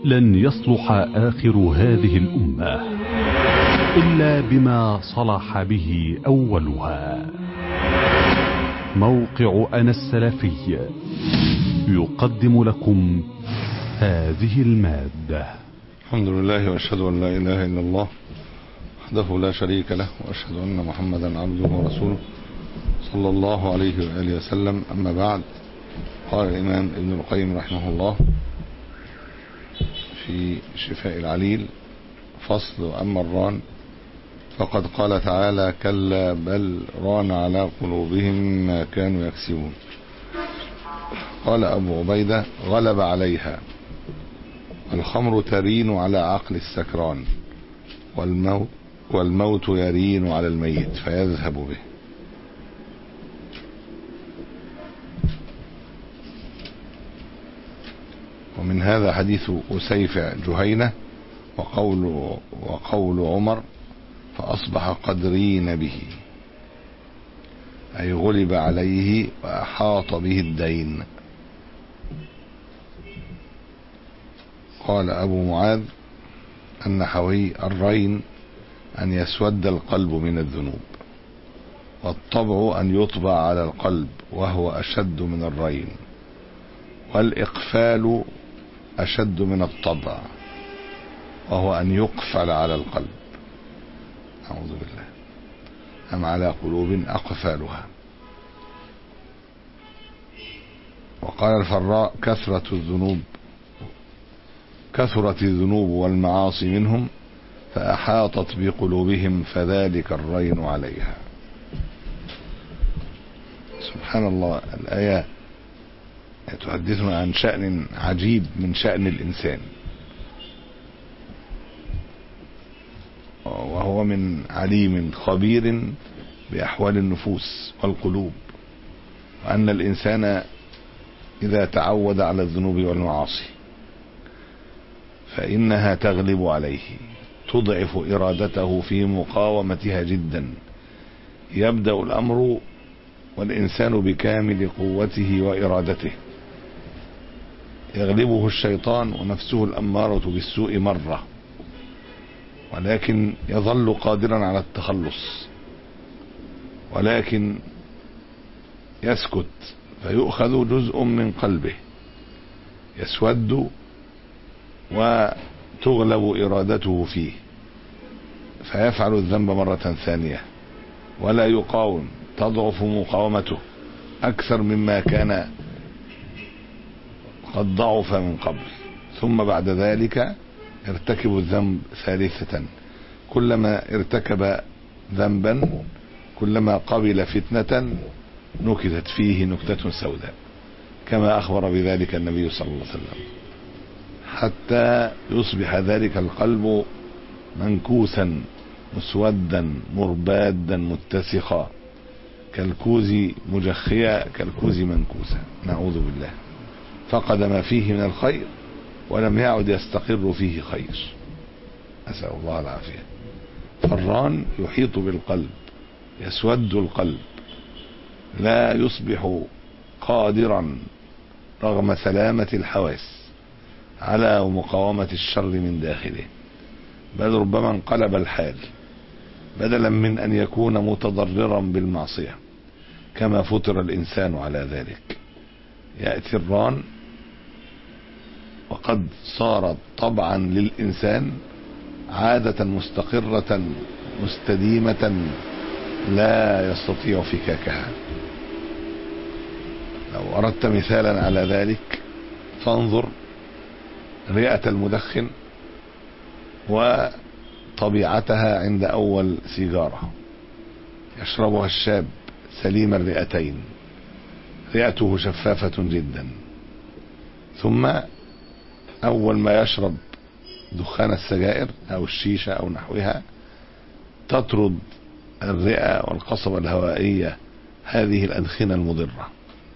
لن يصلح آخر هذه الأمة إلا بما صلح به أولها موقع أنا السلفي يقدم لكم هذه المادة الحمد لله واشهد ان لا اله الا الله وحده لا شريك له واشهد ان محمدا عبده ورسوله صلى الله عليه واله وسلم اما بعد قال الامام ابن القيم رحمه الله في شفاء العليل فصل اما الران فقد قال تعالى كلا بل ران على قلوبهم ما كانوا يكسبون قال ابو عبيده غلب عليها الخمر ترين على عقل السكران والموت, والموت يرين على الميت فيذهب به ومن هذا حديث أسيفع جهينة وقول, وقول عمر فأصبح قد رين به أي غلب عليه وأحاط به الدين قال أبو معاذ النحوي الرين أن يسود القلب من الذنوب والطبع أن يطبع على القلب وهو أشد من الرين والإقفال أشد من الطبع وهو أن يقفل على القلب أعوذ بالله أم على قلوب أقفالها وقال الفراء كثرة الذنوب كثرت الذنوب والمعاصي منهم فأحاطت بقلوبهم فذلك الرين عليها سبحان الله الآية تحدثنا عن شأن عجيب من شأن الإنسان وهو من عليم خبير بأحوال النفوس والقلوب وأن الإنسان إذا تعود على الذنوب والمعاصي فإنها تغلب عليه تضعف إرادته في مقاومتها جدا يبدأ الأمر والإنسان بكامل قوته وإرادته يغلبه الشيطان ونفسه الأمارة بالسوء مرة ولكن يظل قادرا على التخلص ولكن يسكت فيؤخذ جزء من قلبه يسود وتغلب إرادته فيه فيفعل الذنب مرة ثانية ولا يقاوم تضعف مقاومته أكثر مما كان قد ضعف من قبل ثم بعد ذلك يرتكب الذنب ثالثة كلما ارتكب ذنبا كلما قبل فتنة نكتت فيه نكتة سوداء كما أخبر بذلك النبي صلى الله عليه وسلم حتى يصبح ذلك القلب منكوسا مسودا مربادا متسخا كالكوز مجخيا كالكوز منكوسا نعوذ بالله فقد ما فيه من الخير ولم يعد يستقر فيه خير أسأل الله العافية فران يحيط بالقلب يسود القلب لا يصبح قادرا رغم سلامة الحواس على مقاومة الشر من داخله بل ربما انقلب الحال بدلا من أن يكون متضررا بالمعصية كما فطر الإنسان على ذلك يأتي الران وقد صارت طبعا للإنسان عادة مستقرة مستديمة لا يستطيع فكاكها لو أردت مثالا على ذلك فانظر رئة المدخن وطبيعتها عند أول سيجارة يشربها الشاب سليم الرئتين رئته شفافة جدا ثم أول ما يشرب دخان السجائر أو الشيشة أو نحوها تطرد الرئة والقصبة الهوائية هذه الأدخنة المضرة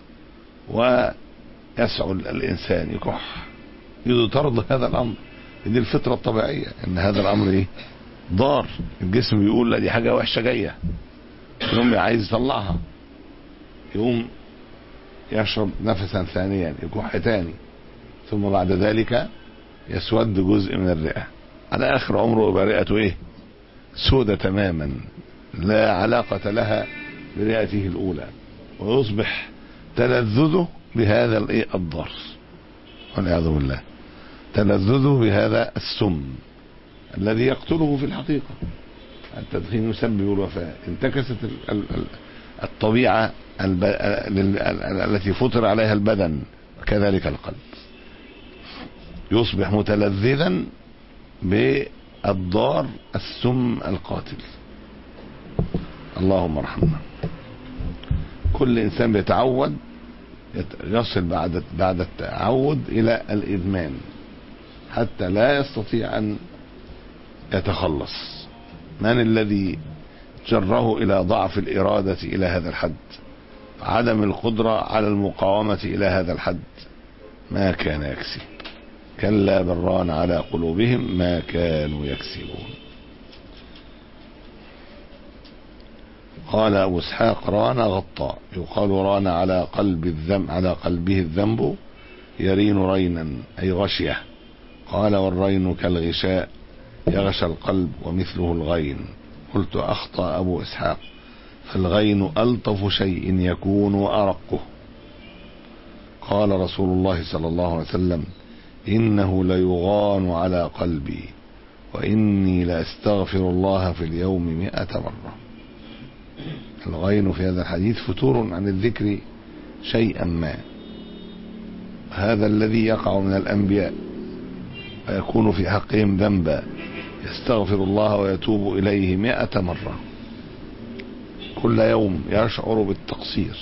ويسعى الإنسان يكح يريد طرد هذا الأمر دي الفطرة الطبيعية إن هذا الأمر إيه ضار الجسم بيقول لا دي حاجة وحشة جاية يقوم عايز يطلعها يقوم يشرب نفسا ثانيا يكح تاني ثم بعد ذلك يسود جزء من الرئة على آخر عمره يبقى رئته إيه سودة تماما لا علاقة لها برئته الأولى ويصبح تلذذه بهذا الإيه الضر والعياذ بالله تلذذه بهذا السم الذي يقتله في الحقيقة التدخين يسبب الوفاة انتكست ال- ال- ال- الطبيعة الب... ال- ال- التي فطر عليها البدن وكذلك القلب يصبح متلذذا بالضار السم القاتل اللهم ارحمنا كل انسان بيتعود يت- يصل بعد بعد التعود الى الادمان حتى لا يستطيع ان يتخلص من الذي جره الى ضعف الاراده الى هذا الحد عدم القدره على المقاومه الى هذا الحد ما كان يكسب كلا بران على قلوبهم ما كانوا يكسبون قال أبو إسحاق ران غطى يقال ران على قلب الذنب على قلبه الذنب يرين رينا أي غشية قال والرين كالغشاء يغشى القلب ومثله الغين قلت أخطأ أبو إسحاق فالغين ألطف شيء يكون وأرقه قال رسول الله صلى الله عليه وسلم إنه ليغان على قلبي وإني لأستغفر الله في اليوم مئة مرة الغين في هذا الحديث فتور عن الذكر شيئا ما هذا الذي يقع من الأنبياء ويكون في حقهم ذنبا يستغفر الله ويتوب إليه مئة مرة كل يوم يشعر بالتقصير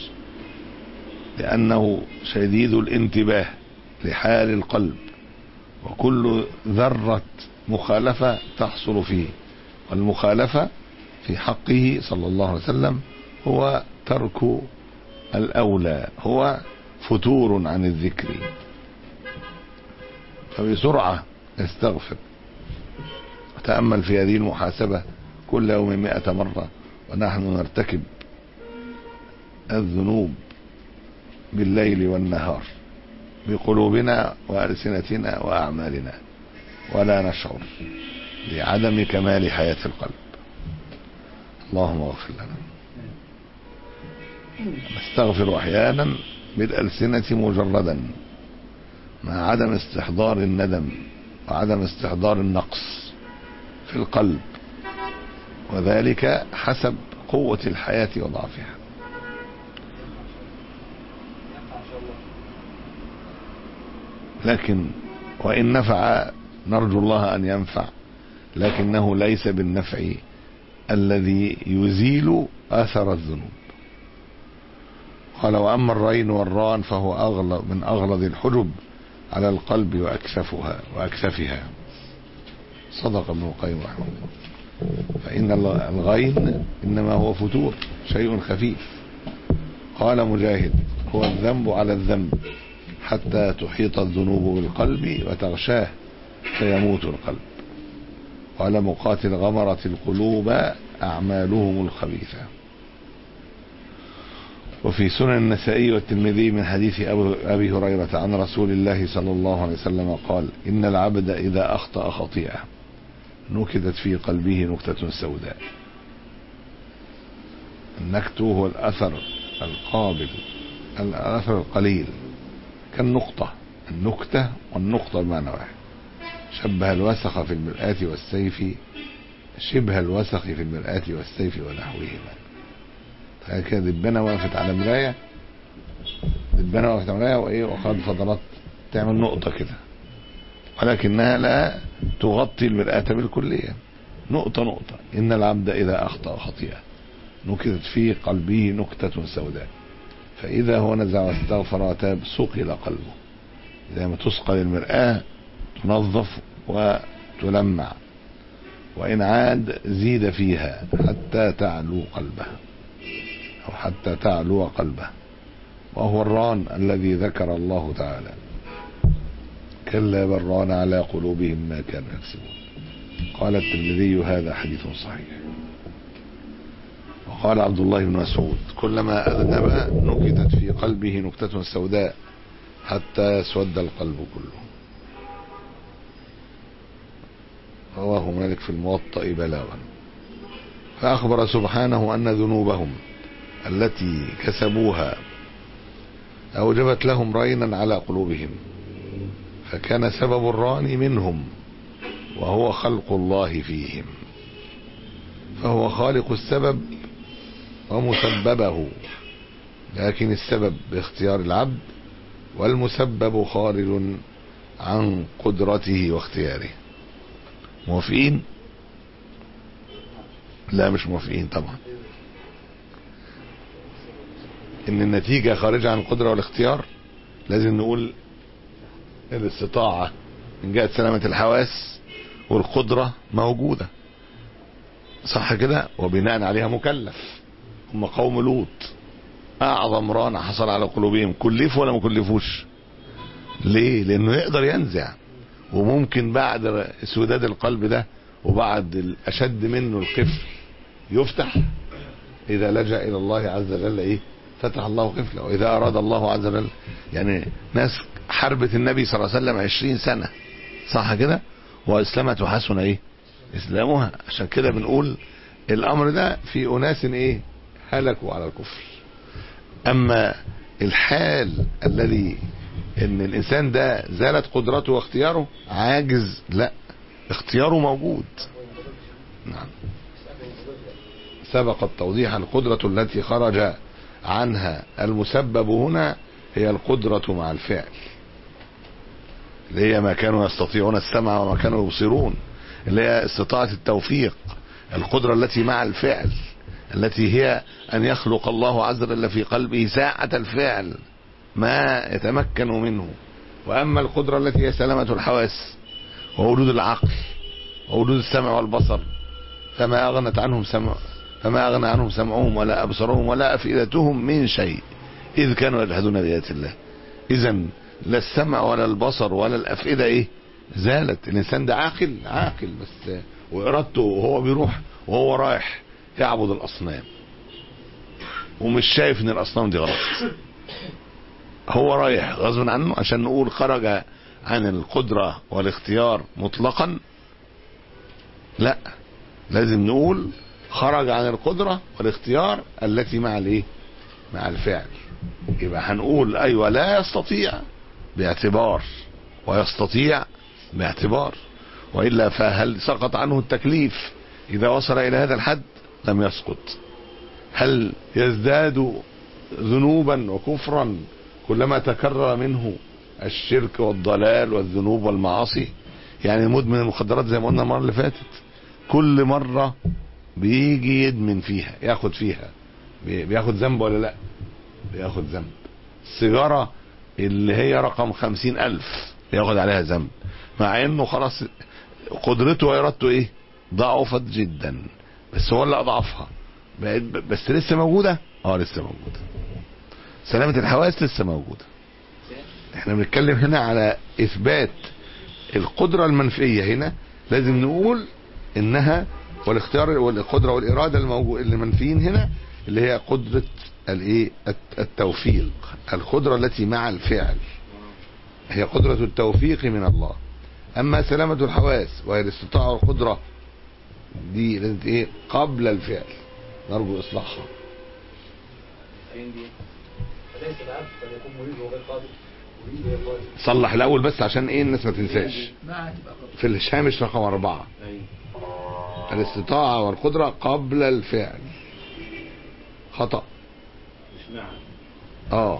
لأنه شديد الانتباه لحال القلب وكل ذرة مخالفة تحصل فيه والمخالفة في حقه صلى الله عليه وسلم هو ترك الأولى هو فتور عن الذكر فبسرعة يستغفر وتأمل في هذه المحاسبة كل يوم مئة مرة ونحن نرتكب الذنوب بالليل والنهار بقلوبنا وألسنتنا وأعمالنا ولا نشعر لعدم كمال حياة القلب اللهم اغفر لنا نستغفر أحيانا بالألسنة مجردا مع عدم استحضار الندم وعدم استحضار النقص في القلب وذلك حسب قوة الحياة وضعفها لكن وإن نفع نرجو الله أن ينفع لكنه ليس بالنفع الذي يزيل أثر الذنوب قال وأما الرين والران فهو أغلظ من أغلظ الحجب على القلب وأكثفها وأكثفها صدق ابن القيم رحمه الله فإن الغين إنما هو فتور شيء خفيف قال مجاهد هو الذنب على الذنب حتى تحيط الذنوب بالقلب وتغشاه فيموت القلب قال مقاتل غمرت القلوب أعمالهم الخبيثة وفي سنن النسائي والترمذي من حديث أبي هريرة عن رسول الله صلى الله عليه وسلم قال إن العبد إذا أخطأ خطيئة نكتت في قلبه نكتة سوداء النكت هو الأثر القابل الأثر القليل كالنقطة النكتة والنقطة بمعنى واحد شبه الوسخ في المرآة والسيف شبه الوسخ في المرآة والسيف ونحوهما هكذا دبانة وقفت على مراية دبانة وقفت على مراية وإيه وقد فضلت تعمل نقطة كده ولكنها لا تغطي المرآة بالكلية نقطة نقطة إن العبد إذا أخطأ خطيئة نكتت في قلبه نكتة سوداء فإذا هو نزع واستغفر وتاب سقل قلبه إذا ما تسقل المرآة تنظف وتلمع وإن عاد زيد فيها حتى تعلو قلبه أو حتى تعلو قلبه وهو الران الذي ذكر الله تعالى كلا بل ران على قلوبهم ما كانوا يكسبون قال الترمذي هذا حديث صحيح وقال عبد الله بن مسعود كلما أذنب نكتت في قلبه نكتة سوداء حتى يسود القلب كله رواه مالك في الموطأ بلاغا فأخبر سبحانه أن ذنوبهم التي كسبوها أوجبت لهم رينا على قلوبهم فكان سبب الران منهم وهو خلق الله فيهم فهو خالق السبب ومسببه لكن السبب باختيار العبد والمسبب خارج عن قدرته واختياره موافقين لا مش موافقين طبعا ان النتيجة خارجة عن القدرة والاختيار لازم نقول الاستطاعة من جهة سلامة الحواس والقدرة موجودة صح كده وبناء عليها مكلف هم قوم لوط اعظم ران حصل على قلوبهم كلفوا ولا ما كلفوش ليه لانه يقدر ينزع وممكن بعد اسوداد القلب ده وبعد الاشد منه القفل يفتح اذا لجأ الى الله عز وجل ايه فتح الله قفله واذا اراد الله عز وجل يعني ناس حربت النبي صلى الله عليه وسلم عشرين سنة صح كده واسلمت وحسن ايه اسلامها عشان كده بنقول الامر ده في اناس ايه هلكوا على الكفر اما الحال الذي ان الانسان ده زالت قدرته واختياره عاجز لا اختياره موجود نعم سبق التوضيح القدرة التي خرج عنها المسبب هنا هي القدرة مع الفعل اللي هي ما كانوا يستطيعون السمع وما كانوا يبصرون اللي هي استطاعة التوفيق القدرة التي مع الفعل التي هي أن يخلق الله عز وجل في قلبه ساعة الفعل ما يتمكن منه وأما القدرة التي هي سلامة الحواس ووجود العقل ووجود السمع والبصر فما أغنت عنهم سمع فما أغنى عنهم سمعهم ولا أبصرهم ولا أفئدتهم من شيء إذ كانوا يجحدون بآيات الله إذا لا السمع ولا البصر ولا الأفئدة إيه زالت الإنسان ده عاقل عاقل بس وإرادته وهو بيروح وهو رايح يعبد الأصنام ومش شايف إن الأصنام دي غلط هو رايح غصب عنه عشان نقول خرج عن القدرة والاختيار مطلقا لا لازم نقول خرج عن القدرة والاختيار التي مع الايه مع الفعل يبقى هنقول ايوه لا يستطيع باعتبار ويستطيع باعتبار والا فهل سقط عنه التكليف اذا وصل الى هذا الحد لم يسقط هل يزداد ذنوبا وكفرا كلما تكرر منه الشرك والضلال والذنوب والمعاصي يعني مدمن المخدرات زي ما قلنا المره اللي فاتت كل مره بيجي يدمن فيها ياخد فيها بياخد ذنب ولا لا بياخد ذنب السيجاره اللي هي رقم خمسين الف ياخد عليها ذنب مع انه خلاص قدرته وارادته ايه ضعفت جدا بس هو اللي اضعفها بس لسه موجوده اه لسه موجوده سلامه الحواس لسه موجوده احنا بنتكلم هنا على اثبات القدره المنفيه هنا لازم نقول انها والاختيار والقدره والاراده الموجود اللي منفيين هنا اللي هي قدره الايه التوفيق القدره التي مع الفعل هي قدره التوفيق من الله اما سلامه الحواس وهي الاستطاعه والقدره دي لازم ايه قبل الفعل نرجو اصلاحها صلح الاول بس عشان ايه الناس ما تنساش في الهامش رقم اربعة الاستطاعة والقدرة قبل الفعل خطأ اه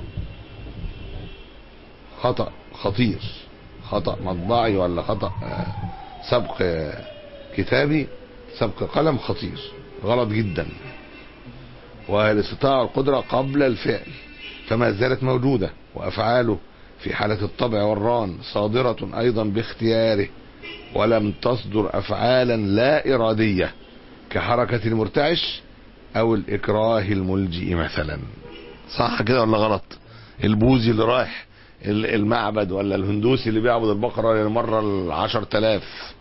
خطأ خطير خطأ مطبعي ولا خطأ آه سبق آه كتابي سبق قلم خطير غلط جدا والاستطاعة والقدرة قبل الفعل فما زالت موجودة وأفعاله في حالة الطبع والران صادرة أيضا باختياره ولم تصدر أفعالا لا إرادية كحركة المرتعش أو الإكراه الملجئ مثلا صح كده ولا غلط البوذي اللي رايح المعبد ولا الهندوسي اللي بيعبد البقرة للمرة العشر تلاف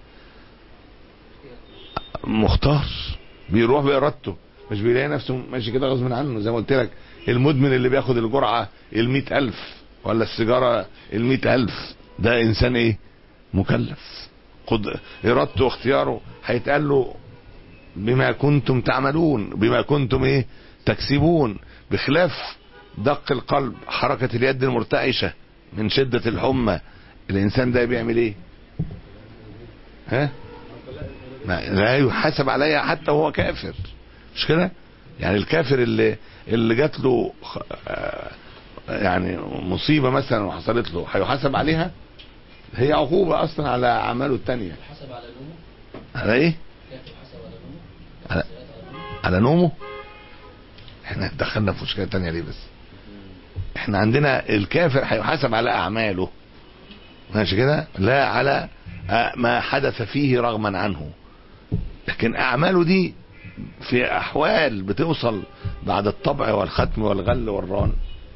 مختار بيروح بإرادته مش بيلاقي نفسه ماشي كده غصب عنه زي ما قلت لك المدمن اللي بياخد الجرعة المئة ألف ولا السيجارة المئة ألف ده إنسان إيه مكلف قد... ارادته واختياره هيتقال له بما كنتم تعملون بما كنتم ايه تكسبون بخلاف دق القلب حركة اليد المرتعشة من شدة الحمى الانسان ده بيعمل ايه ها ما لا يحاسب عليها حتى وهو كافر مش كده يعني الكافر اللي اللي جات له خ- آه، يعني مصيبة مثلا وحصلت له هيحاسب عليها هي عقوبة اصلا على اعماله التانية حسب على نومه على ايه كافر حسب على نومه على, سيئات على نومه على نومه احنا دخلنا في مشكلة تانية ليه بس احنا عندنا الكافر هيحاسب على اعماله ماشي كده لا على آه، ما حدث فيه رغما عنه لكن اعماله دي في احوال بتوصل بعد الطبع والختم والغل والران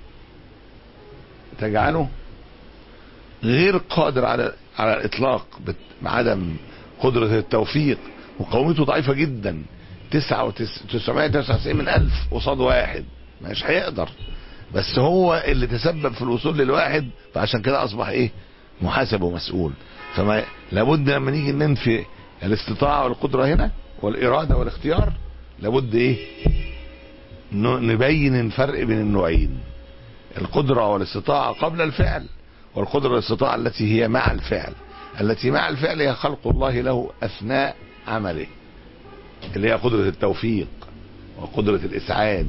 تجعله غير قادر على على الاطلاق بت- بعدم قدرة التوفيق وقومته ضعيفة جدا تسعة وتسعمائة تسعة وتسعين من ألف قصاد واحد مش هيقدر بس هو اللي تسبب في الوصول للواحد فعشان كده أصبح إيه محاسب ومسؤول فما لابد لما نيجي ننفي الاستطاعة والقدرة هنا والإرادة والاختيار لابد إيه ن- نبين الفرق بين النوعين القدرة والاستطاعة قبل الفعل والقدرة والاستطاعة التي هي مع الفعل التي مع الفعل هي خلق الله له أثناء عمله اللي هي قدرة التوفيق وقدرة الإسعاد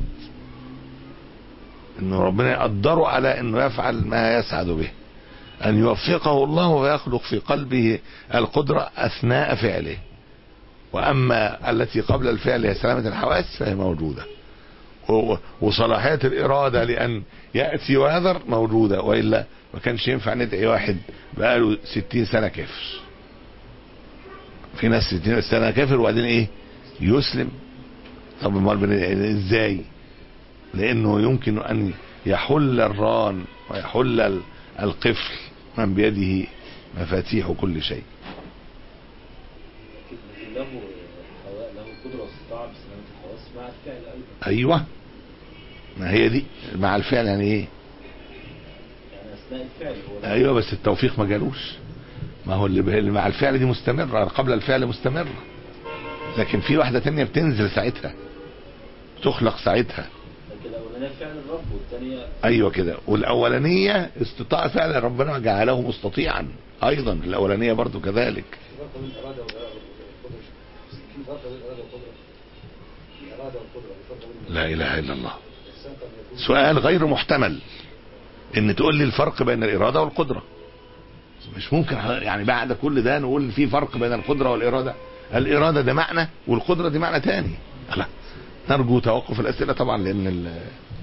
انه ربنا يقدره على انه يفعل ما يسعد به ان يوفقه الله ويخلق في قلبه القدرة اثناء فعله واما التي قبل الفعل هي سلامة الحواس فهي موجودة و- وصلاحية الارادة لان يأتي ويذر موجودة والا ما كانش ينفع ندعي واحد بقاله ستين سنة كافر في ناس ستين سنة كافر وبعدين ايه يسلم طب امال بن- ازاي لانه يمكن ان يحل الران ويحل ال- القفل من بيده مفاتيح كل شيء لكن له هواء له قدرة واستطاعة بسلامة الحواس مع الفعل أيضا ايوه ما هي دي مع الفعل يعني ايه يعني أثناء الفعل هو له ايوه بس التوفيق ما جالوش ما هو اللي اللي مع الفعل دي مستمرة قبل الفعل مستمرة لكن في واحدة تانية بتنزل ساعتها تخلق ساعتها لكن الأولانية فعل الرب والثانية ايوه كده والاولانيه استطاع فعلا ربنا جعله مستطيعا ايضا الاولانيه برضو كذلك فرق بين الإرادة والقدرة في فرق بين الإرادة والقدرة الإرادة والقدرة فرق بين لا اله الا الله الإنسان قد يكون سؤال غير محتمل ان تقول لي الفرق بين الاراده والقدره مش ممكن يعني بعد كل ده نقول في فرق بين القدره والاراده الاراده ده معنى والقدره دي معنى تاني لا نرجو توقف الاسئله طبعا لان ال...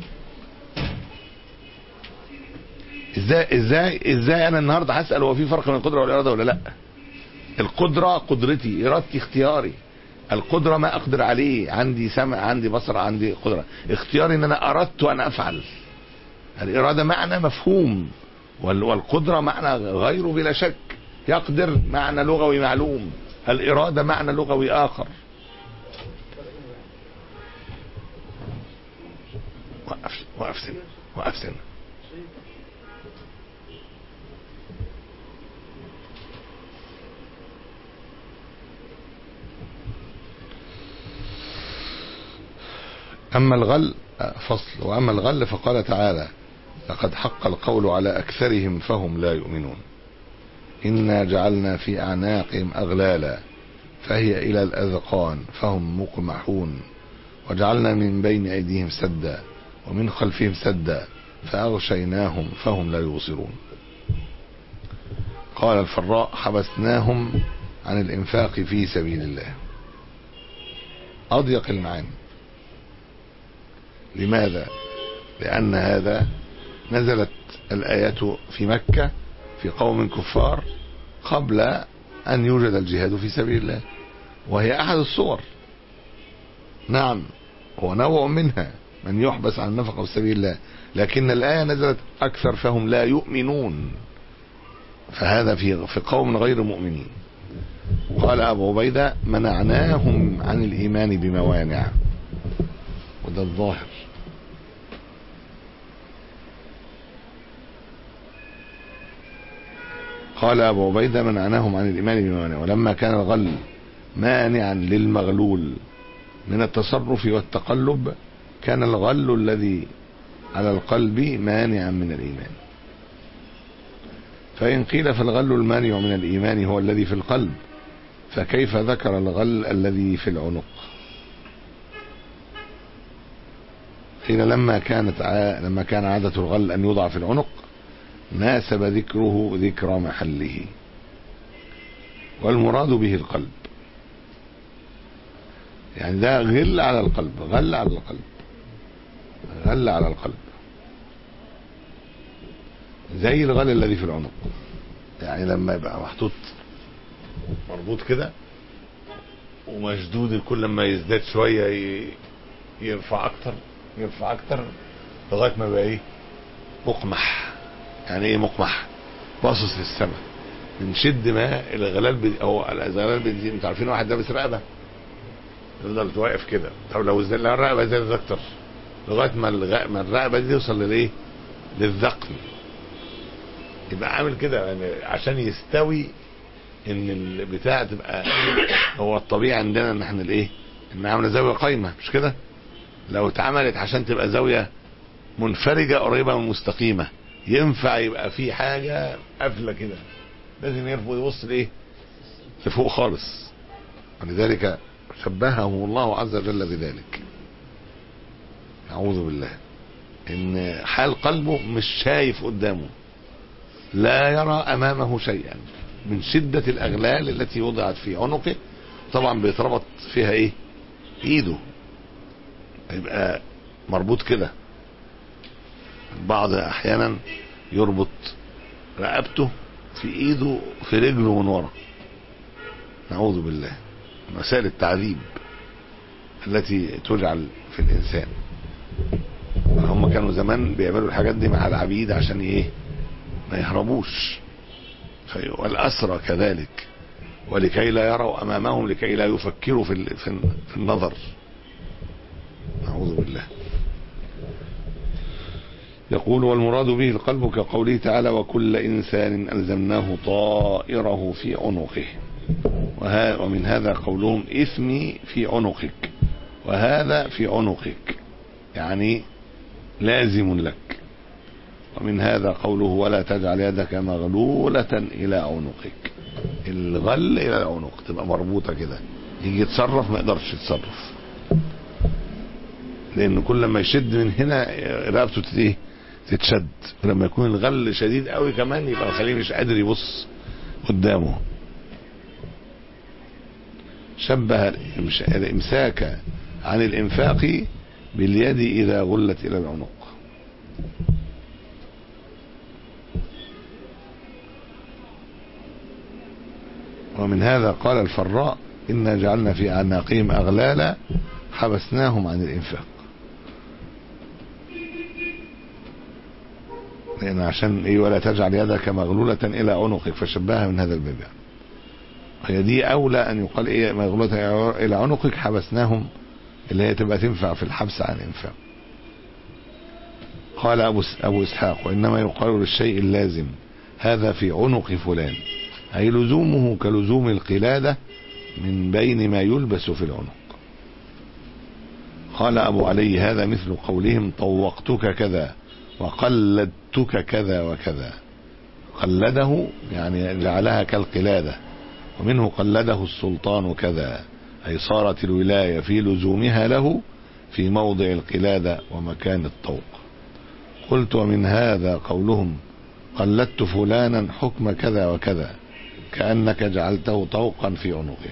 ازاي ازاي ازاي انا النهارده هسال هو في فرق بين القدره والاراده ولا لا القدره قدرتي ارادتي اختياري القدره ما اقدر عليه عندي سمع عندي بصر عندي قدره اختياري ان انا اردت ان افعل الاراده معنى مفهوم وال- والقدره معنى غيره بلا شك يقدر معنى لغوي معلوم الاراده معنى لغوي اخر وقف وقف سنة وقف سنة أما الغل فصل وأما الغل فقال تعالى لقد حق القول على أكثرهم فهم لا يؤمنون إنا جعلنا في أعناقهم أغلالا فهي إلى الأذقان فهم مقمحون وجعلنا من بين أيديهم سدا ومن خلفهم سدا فأغشيناهم فهم لا يبصرون قال الفراء حبسناهم عن الإنفاق في سبيل الله أضيق المعاني لماذا لأن هذا نزلت الآيات في مكة في قوم كفار قبل أن يوجد الجهاد في سبيل الله وهي أحد الصور نعم هو نوع منها من يحبس عن النفقة في سبيل الله لكن الآية نزلت أكثر فهم لا يؤمنون فهذا في في قوم غير مؤمنين قال أبو عبيدة منعناهم عن الإيمان بموانع وده الظاهر قال أبو عبيدة منعناهم عن الإيمان بما منع ولما كان الغل مانعا للمغلول من التصرف والتقلب كان الغل الذي على القلب مانعا من الإيمان فإن قيل فالغل المانع من الإيمان هو الذي في القلب فكيف ذكر الغل الذي في العنق قيل لما كانت ع... لما كان عادة الغل أن يوضع في العنق ناسب ذكره ذكر محله والمراد به القلب يعني ده غل على القلب غل على القلب غل على القلب زي الغل الذي في العنق يعني لما يبقى محطوط مربوط كده ومشدود كل ما يزداد شوية ي- يرفع أكتر يرفع أكتر لغاية ما يبقى إيه مقمح يعني إيه مقمح باصص للسماء من شد ما الغلال بي أو الغلال بنزين أنتوا عارفين واحد لابس رقبة يفضل واقف كده طب لو زاد لو الرقبة زادت أكتر لغاية ما الغ... ما الرقبة دي توصل للإيه؟ للذقن يبقى عامل كده يعني عشان يستوي ان البتاع تبقى هو الطبيعي عندنا ان احنا الايه ان عامله زاويه قايمه مش كده لو اتعملت عشان تبقى زاويه منفرجه قريبه من مستقيمه ينفع يبقى في حاجه قافله كده لازم يرفض يبص لايه لفوق خالص ولذلك شبههم الله عز وجل بذلك اعوذ بالله ان حال قلبه مش شايف قدامه لا يرى امامه شيئا من شدة الاغلال التي وضعت في عنقه طبعا بيتربط فيها ايه ايده يبقى مربوط كده البعض احيانا يربط رقبته في ايده في رجله من ورا نعوذ بالله مسائل التعذيب التي تجعل في الانسان هم كانوا زمان بيعملوا الحاجات دي مع العبيد عشان ايه ما يهربوش في- والأسرى كذلك ولكي لا يروا أمامهم لكي لا يفكروا في ال- في ال- في النظر أعوذ بالله يقول والمراد به القلب كقوله تعالى وكل إنسان ألزمناه طائره في عنقه وها ومن هذا قولهم إثمي في عنقك وهذا في عنقك يعني لازم لك ومن هذا قوله ولا تجعل يدك مغلولة إلى عنقك الغل إلى العنق تبقى مربوطة كده يجي يتصرف ما يقدرش يتصرف لأن كل ما يشد من هنا رقبته تت- إيه؟ تتشد ولما يكون الغل شديد قوي كمان يبقى مخليه مش قادر يبص قدامه شبه الإمش- الإمساك عن الإنفاق باليد إذا غلت إلى العنق ومن هذا قال الفراء إنا جعلنا في أعناقهم أغلالا حبسناهم عن الإنفاق لأن عشان إيه ولا تجعل يدك مغلولة إلى عنقك فشبهها من هذا الباب يعني. هي دي أولى أن يقال إيه مغلولة إلى عنقك حبسناهم اللي هي تبقى تنفع في الحبس عن الإنفاق قال أبو, أبو إسحاق وإنما يقال للشيء اللازم هذا في عنق فلان أي لزومه كلزوم القلادة من بين ما يلبس في العنق قال أبو علي هذا مثل قولهم طوقتك كذا وقلدتك كذا وكذا قلده يعني جعلها كالقلادة ومنه قلده السلطان كذا أي صارت الولاية في لزومها له في موضع القلادة ومكان الطوق قلت ومن هذا قولهم قلدت فلانا حكم كذا وكذا كأنك جعلته طوقا في عنقه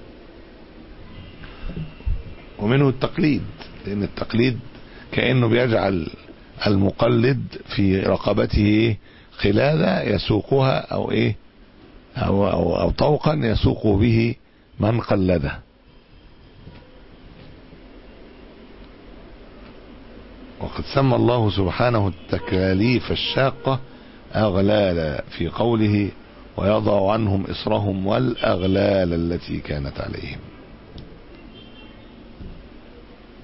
ومنه التقليد لأن التقليد كأنه بيجعل المقلد في رقبته قلادة يسوقها أو إيه أو, أو, أو طوقا يسوق به من قلده وقد سمى الله سبحانه التكاليف الشاقة أغلالا في قوله ويضع عنهم إصرهم والأغلال التي كانت عليهم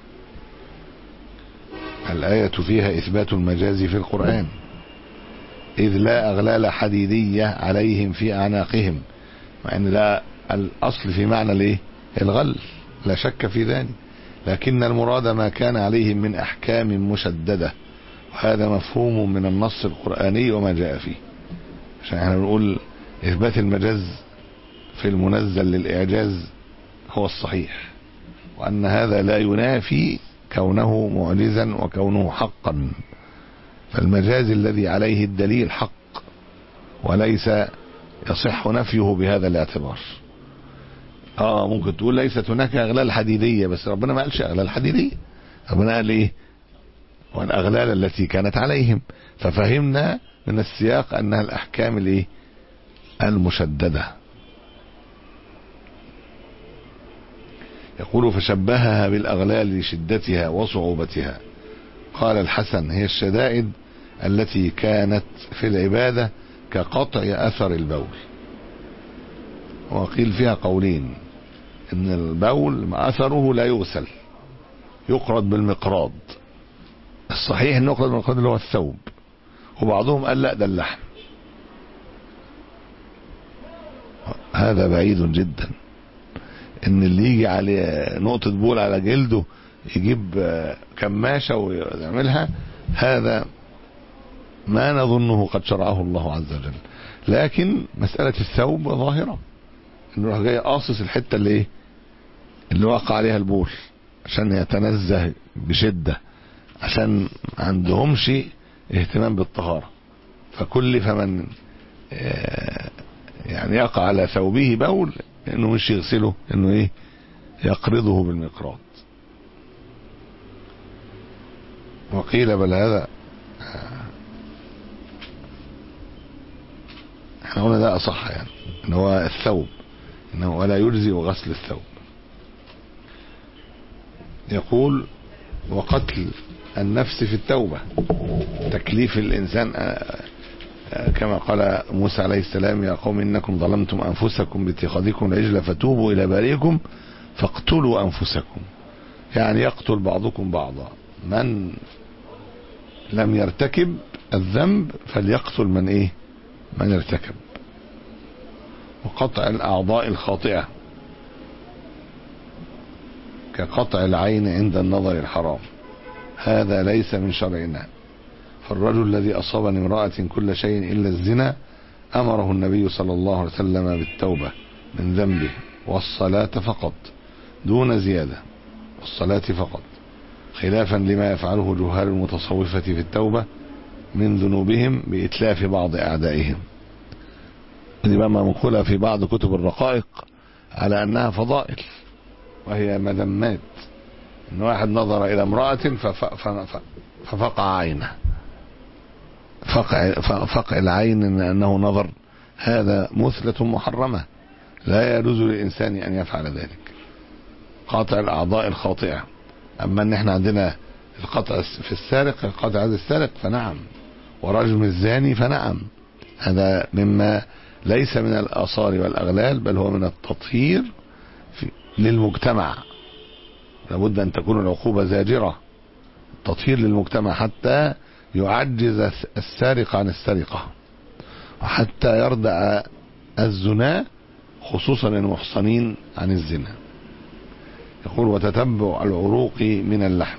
الآية فيها إثبات المجاز في القرآن إذ لا أغلال حديدية عليهم في أعناقهم مع أن لا الأصل في معنى الإيه؟ الغل لا شك في ذلك لكن المراد ما كان عليهم من أحكام مشددة وهذا مفهوم من النص القرآني وما جاء فيه عشان احنا بنقول إثبات المجاز في المنزل للإعجاز هو الصحيح وأن هذا لا ينافي كونه معجزا وكونه حقا فالمجاز الذي عليه الدليل حق وليس يصح نفيه بهذا الاعتبار اه ممكن تقول ليست هناك اغلال حديديه بس ربنا ما قالش اغلال حديديه ربنا قال ايه والاغلال التي كانت عليهم ففهمنا من السياق انها الاحكام الايه المشدده يقول فشبهها بالاغلال لشدتها وصعوبتها قال الحسن هي الشدائد التي كانت في العباده كقطع اثر البول وقيل فيها قولين ان البول اثره لا يغسل يقرض بالمقراض الصحيح انه يقرض بالمقراض اللي هو الثوب وبعضهم قال لا ده اللحم هذا بعيد جدا ان اللي يجي عليه نقطة بول على جلده يجيب كماشة ويعملها هذا ما نظنه قد شرعه الله عز وجل لكن مسألة الثوب ظاهرة انه راح جاي قاصص الحتة اللي ايه اللي وقع عليها البول عشان يتنزه بشدة عشان ما عندهمش اهتمام بالطهارة فكل فمن يعني يقع على ثوبه بول انه مش يغسله انه ايه يقرضه بالمقراض وقيل بل هذا احنا قلنا ده اصح يعني ان هو الثوب انه ولا يجزي غسل الثوب يقول وقتل النفس في التوبة تكليف الإنسان كما قال موسى عليه السلام يا قوم إنكم ظلمتم أنفسكم باتخاذكم العجل فتوبوا إلى بارئكم فاقتلوا أنفسكم يعني يقتل بعضكم بعضا من لم يرتكب الذنب فليقتل من إيه من ارتكب وقطع الأعضاء الخاطئة كقطع العين عند النظر الحرام هذا ليس من شرعنا فالرجل الذي أصاب من امرأة كل شيء إلا الزنا أمره النبي صلى الله عليه وسلم بالتوبة من ذنبه والصلاة فقط دون زيادة والصلاة فقط خلافا لما يفعله جهال المتصوفة في التوبة من ذنوبهم بإتلاف بعض أعدائهم دي بقى منقولة في بعض كتب الرقائق على أنها فضائل وهي مذمات ان واحد نظر الى امرأة ففقع عينه فقع, فقع العين انه نظر هذا مثلة محرمة لا يجوز للانسان ان يفعل ذلك قاطع الاعضاء الخاطئة اما ان احنا عندنا القطع في السارق القطع هذا السارق فنعم ورجم الزاني فنعم هذا مما ليس من الاثار والاغلال بل هو من التطهير للمجتمع لابد أن تكون العقوبة زاجرة تطهير للمجتمع حتى يعجز السارق عن السرقة وحتى يردع الزنا خصوصا المحصنين عن الزنا يقول وتتبع العروق من اللحم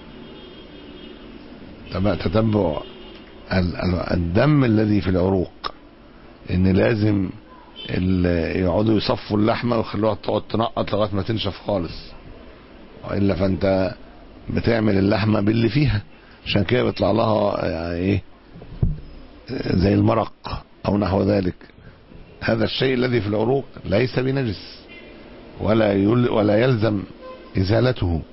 تتبع الدم الذي في العروق ان لازم يقعدوا يصفوا اللحمه ويخلوها تقعد تنقط لغايه ما تنشف خالص والا فانت بتعمل اللحمه باللي فيها عشان كده بيطلع لها يعني ايه زي المرق او نحو ذلك هذا الشيء الذي في العروق ليس بنجس ولا يل ولا يلزم ازالته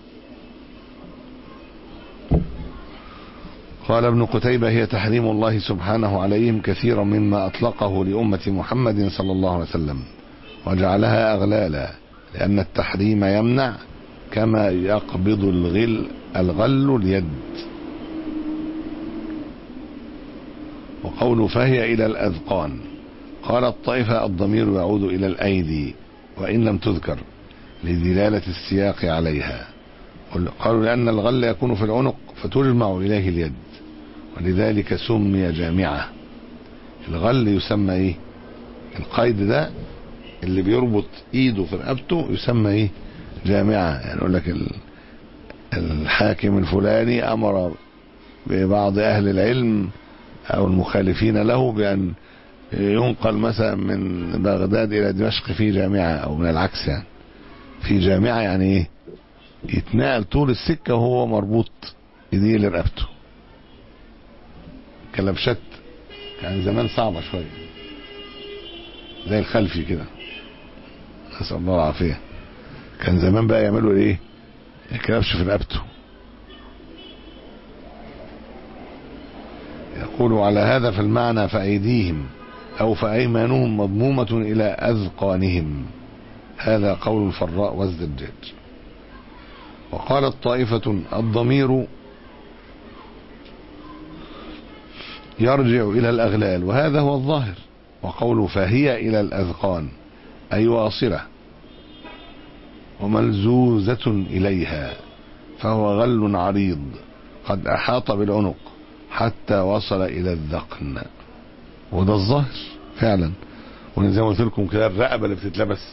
قال ابن قتيبة هي تحريم الله سبحانه عليهم كثيرا مما أطلقه لأمة محمد صلى الله عليه وسلم وجعلها أغلالا لأن التحريم يمنع كما يقبض الغل الغل اليد وقول فهي إلى الأذقان قال الطائفة الضمير يعود إلى الأيدي وإن لم تذكر لدلالة السياق عليها قالوا لأن الغل يكون في العنق فتجمع إليه اليد ولذلك سمي جامعة الغل يسمى ايه القيد ده اللي بيربط ايده في رقبته يسمى ايه جامعة يعني يقول لك ال- الحاكم الفلاني امر ببعض اهل العلم او المخالفين له بان ينقل مثلا من بغداد الى دمشق في جامعة او من العكس يعني في جامعة يعني ايه يتنقل طول السكة وهو مربوط ايديه لرقبته كلبشات كان زمان صعبة شوية زي الخلفي كده نسأل الله العافية كان زمان بقى يعملوا ايه كلبش في رقبته يقول على هذا في المعنى فأيديهم أو فأيمانهم مضمومة إلى أذقانهم هذا قول الفراء والزجاج وقالت طائفة الضمير يرجع إلى الأغلال وهذا هو الظاهر وقوله فهي إلى الأذقان أي واصلة وملزوزة إليها فهو غل عريض قد أحاط بالعنق حتى وصل إلى الذقن وده الظاهر فعلا وزي ما قلت لكم كده الرقبة اللي بتتلبس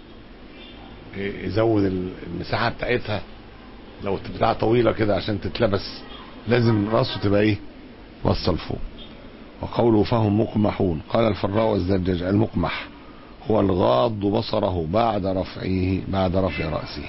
يزود المساحة بتاعتها لو بتاعها طويلة كده عشان تتلبس لازم راسه تبقى ايه وصل فوق وقوله فهم مقمحون قال الفراء والزجاج المقمح هو الغاض بصره بعد رفعه بعد رفع رأسه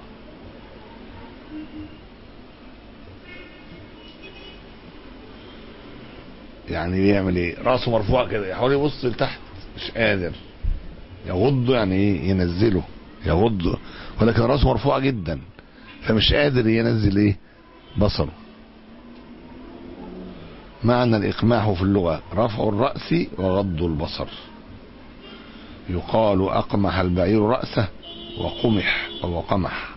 يعني بيعمل ايه راسه مرفوع كده يحاول يبص لتحت مش قادر يغض يعني ايه ينزله يغض ولكن راسه مرفوع جدا فمش قادر ينزل ايه بصره معنى الإقماح في اللغة رفع الرأس وغض البصر يقال أقمح البعير رأسه وقمح أو قمح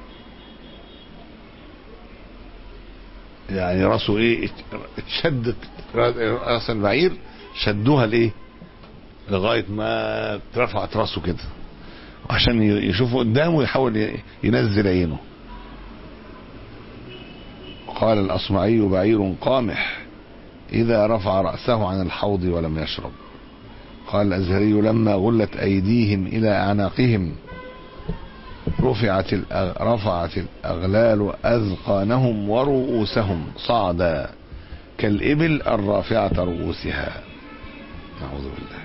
يعني راسه ايه اتشدت راس البعير شدوها لايه لغايه ما اترفعت راسه كده عشان يشوفه قدامه يحاول ينزل عينه قال الأصمعي بعير قامح إذا رفع رأسه عن الحوض ولم يشرب قال الأزهري لما غلت أيديهم إلى أعناقهم رفعت الأغ... رفعت الأغلال أذقانهم ورؤوسهم صعدا كالإبل الرافعة رؤوسها نعوذ بالله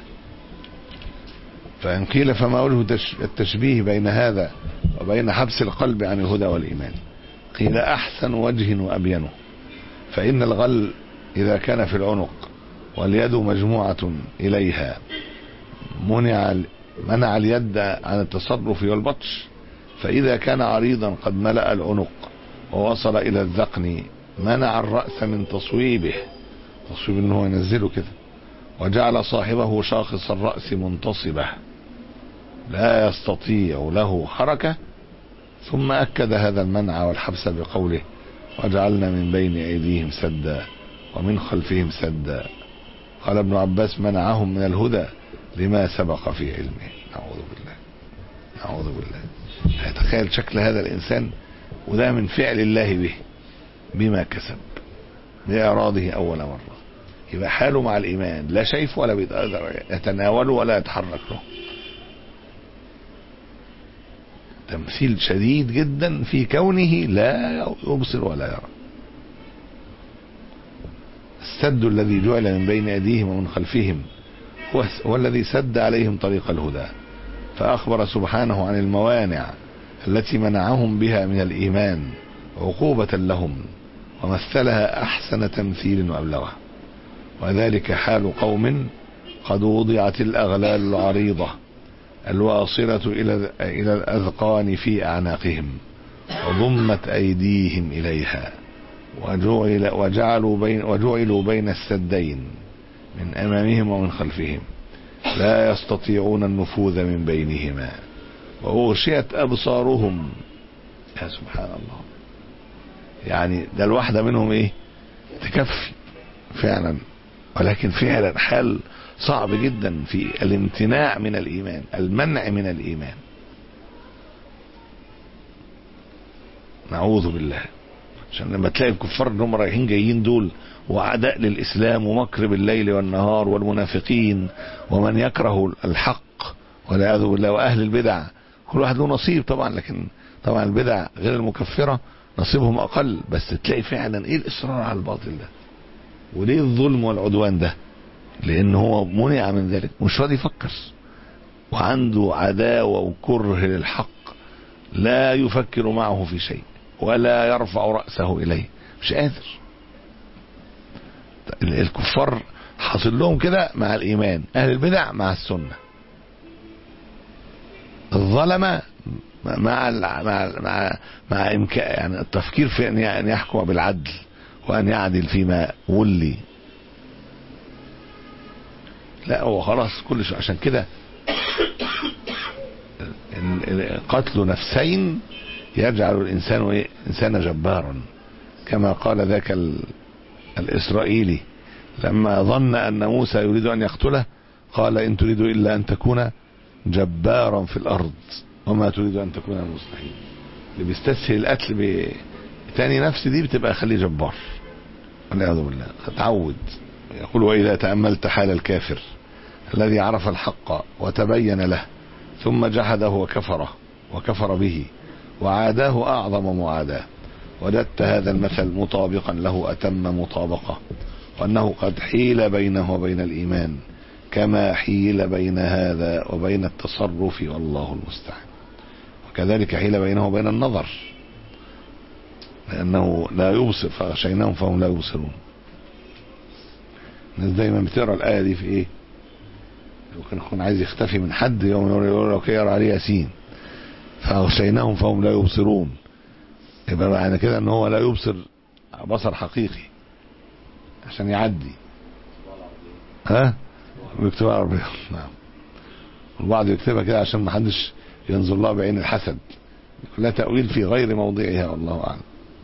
فإن قيل فما وجه التشبيه بين هذا وبين حبس القلب عن الهدى والإيمان قيل أحسن وجه وأبينه فإن الغل إذا كان في العنق واليد مجموعة إليها منع منع اليد عن التصرف والبطش فإذا كان عريضا قد ملأ العنق ووصل إلى الذقن منع الرأس من تصويبه تصويب انه ينزله كده وجعل صاحبه شاخص الرأس منتصبه لا يستطيع له حركة ثم أكد هذا المنع والحبس بقوله وجعلنا من بين أيديهم سدا ومن خلفهم سدا قال ابن عباس منعهم من الهدى لما سبق في علمه نعوذ بالله نعوذ بالله تخيل شكل هذا الإنسان وده من فعل الله به بما كسب بإعراضه أول مرة يبقى حاله مع الإيمان لا شايف ولا بيقدر يتناوله ولا يتحرك له تمثيل شديد جدا في كونه لا يبصر ولا يرى السد الذي جعل من بين أيديهم ومن خلفهم هو, هو الذي سد عليهم طريق الهدى فأخبر سبحانه عن الموانع التي منعهم بها من الإيمان عقوبة لهم ومثلها أحسن تمثيل وأبلغه وذلك حال قوم قد وضعت الأغلال العريضة الواصلة إلى إلى الأذقان في أعناقهم وضمت أيديهم إليها وجعل وجعلوا بين وجعلوا بين السدين من أمامهم ومن خلفهم لا يستطيعون النفوذ من بينهما وأغشيت أبصارهم يا سبحان الله يعني ده الواحدة منهم إيه تكفي فعلا ولكن فعلا حال صعب جدا في الامتناع من الإيمان المنع من الإيمان نعوذ بالله عشان لما تلاقي الكفار ان هم رايحين جايين دول واعداء للاسلام ومكر بالليل والنهار والمنافقين ومن يكره الحق والعياذ بالله واهل البدع كل واحد له نصيب طبعا لكن طبعا البدع غير المكفره نصيبهم اقل بس تلاقي فعلا ايه الاصرار على الباطل ده وليه الظلم والعدوان ده لان هو منع من ذلك مش راضي يفكر وعنده عداوه وكره للحق لا يفكر معه في شيء ولا يرفع راسه اليه مش قادر الكفار حاصل لهم كده مع الايمان اهل البدع مع السنه الظلمه مع مع مع مع إمكان يعني التفكير في ان ان يحكم بالعدل وان يعدل فيما ولي لا هو خلاص كل شيء عشان كده قتل نفسين يجعل الانسان ايه انسان جبارا كما قال ذاك ال... الاسرائيلي لما ظن ان موسى يريد ان يقتله قال ان تريد الا ان تكون جبارا في الارض وما تريد ان تكون من المصلحين اللي بيستسهل القتل بتاني نفس دي بتبقى خليه جبار والعياذ بالله تعود يقول واذا تاملت حال الكافر الذي عرف الحق وتبين له ثم جحده وكفره وكفر به وعاداه اعظم معاداه وجدت هذا المثل مطابقا له اتم مطابقه وانه قد حيل بينه وبين الايمان كما حيل بين هذا وبين التصرف والله المستعان وكذلك حيل بينه وبين النظر لأنه لا يبصر فغشيناهم فهم لا يبصرون الناس دايما بتقرا الآية دي في إيه؟ لو كان يكون عايز يختفي من حد يوم يقول لك يقرا عليه ياسين فغشيناهم فهم لا يبصرون يبقى معنى كده ان هو لا يبصر بصر حقيقي عشان يعدي ها بيكتبها عربية نعم البعض يكتبها كده عشان ما حدش ينظر لها بعين الحسد لا تأويل في غير موضعها والله أعلم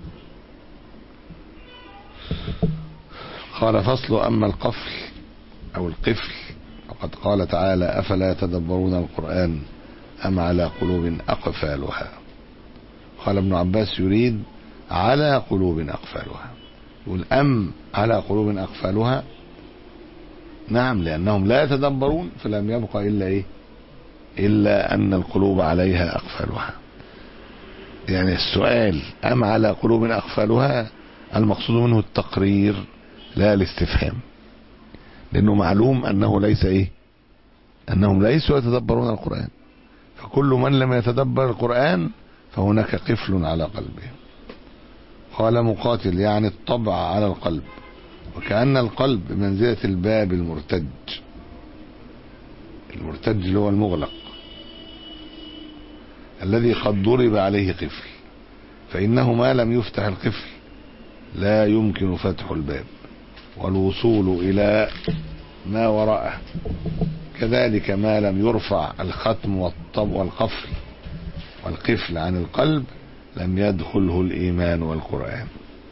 قال فصل أما القفل أو القفل وقد قال تعالى أفلا يتدبرون القرآن أم على قلوب أقفالها قال ابن عباس يريد على قلوب أقفالها يقول أم على قلوب أقفالها نعم لأنهم لا يتدبرون فلم يبقى إلا إيه إلا أن القلوب عليها أقفالها يعني السؤال أم على قلوب أقفالها المقصود منه التقرير لا الاستفهام لأنه معلوم أنه ليس إيه أنهم ليسوا يتدبرون القرآن فكل من لم يتدبر القرآن فهناك قفل على قلبه قال مقاتل يعني الطبع على القلب وكأن القلب بمنزلة الباب المرتج المرتج اللي هو المغلق الذي قد ضرب عليه قفل فإنه ما لم يفتح القفل لا يمكن فتح الباب والوصول إلى ما وراءه كذلك ما لم يرفع الختم والطب والقفل والقفل عن القلب لم يدخله الإيمان والقرآن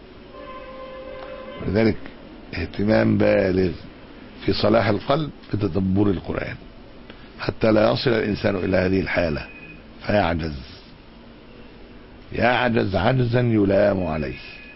ولذلك اهتمام بالغ في صلاح القلب بتدبر القرآن حتى لا يصل الإنسان إلى هذه الحالة فيعجز يعجز عجزا يلام عليه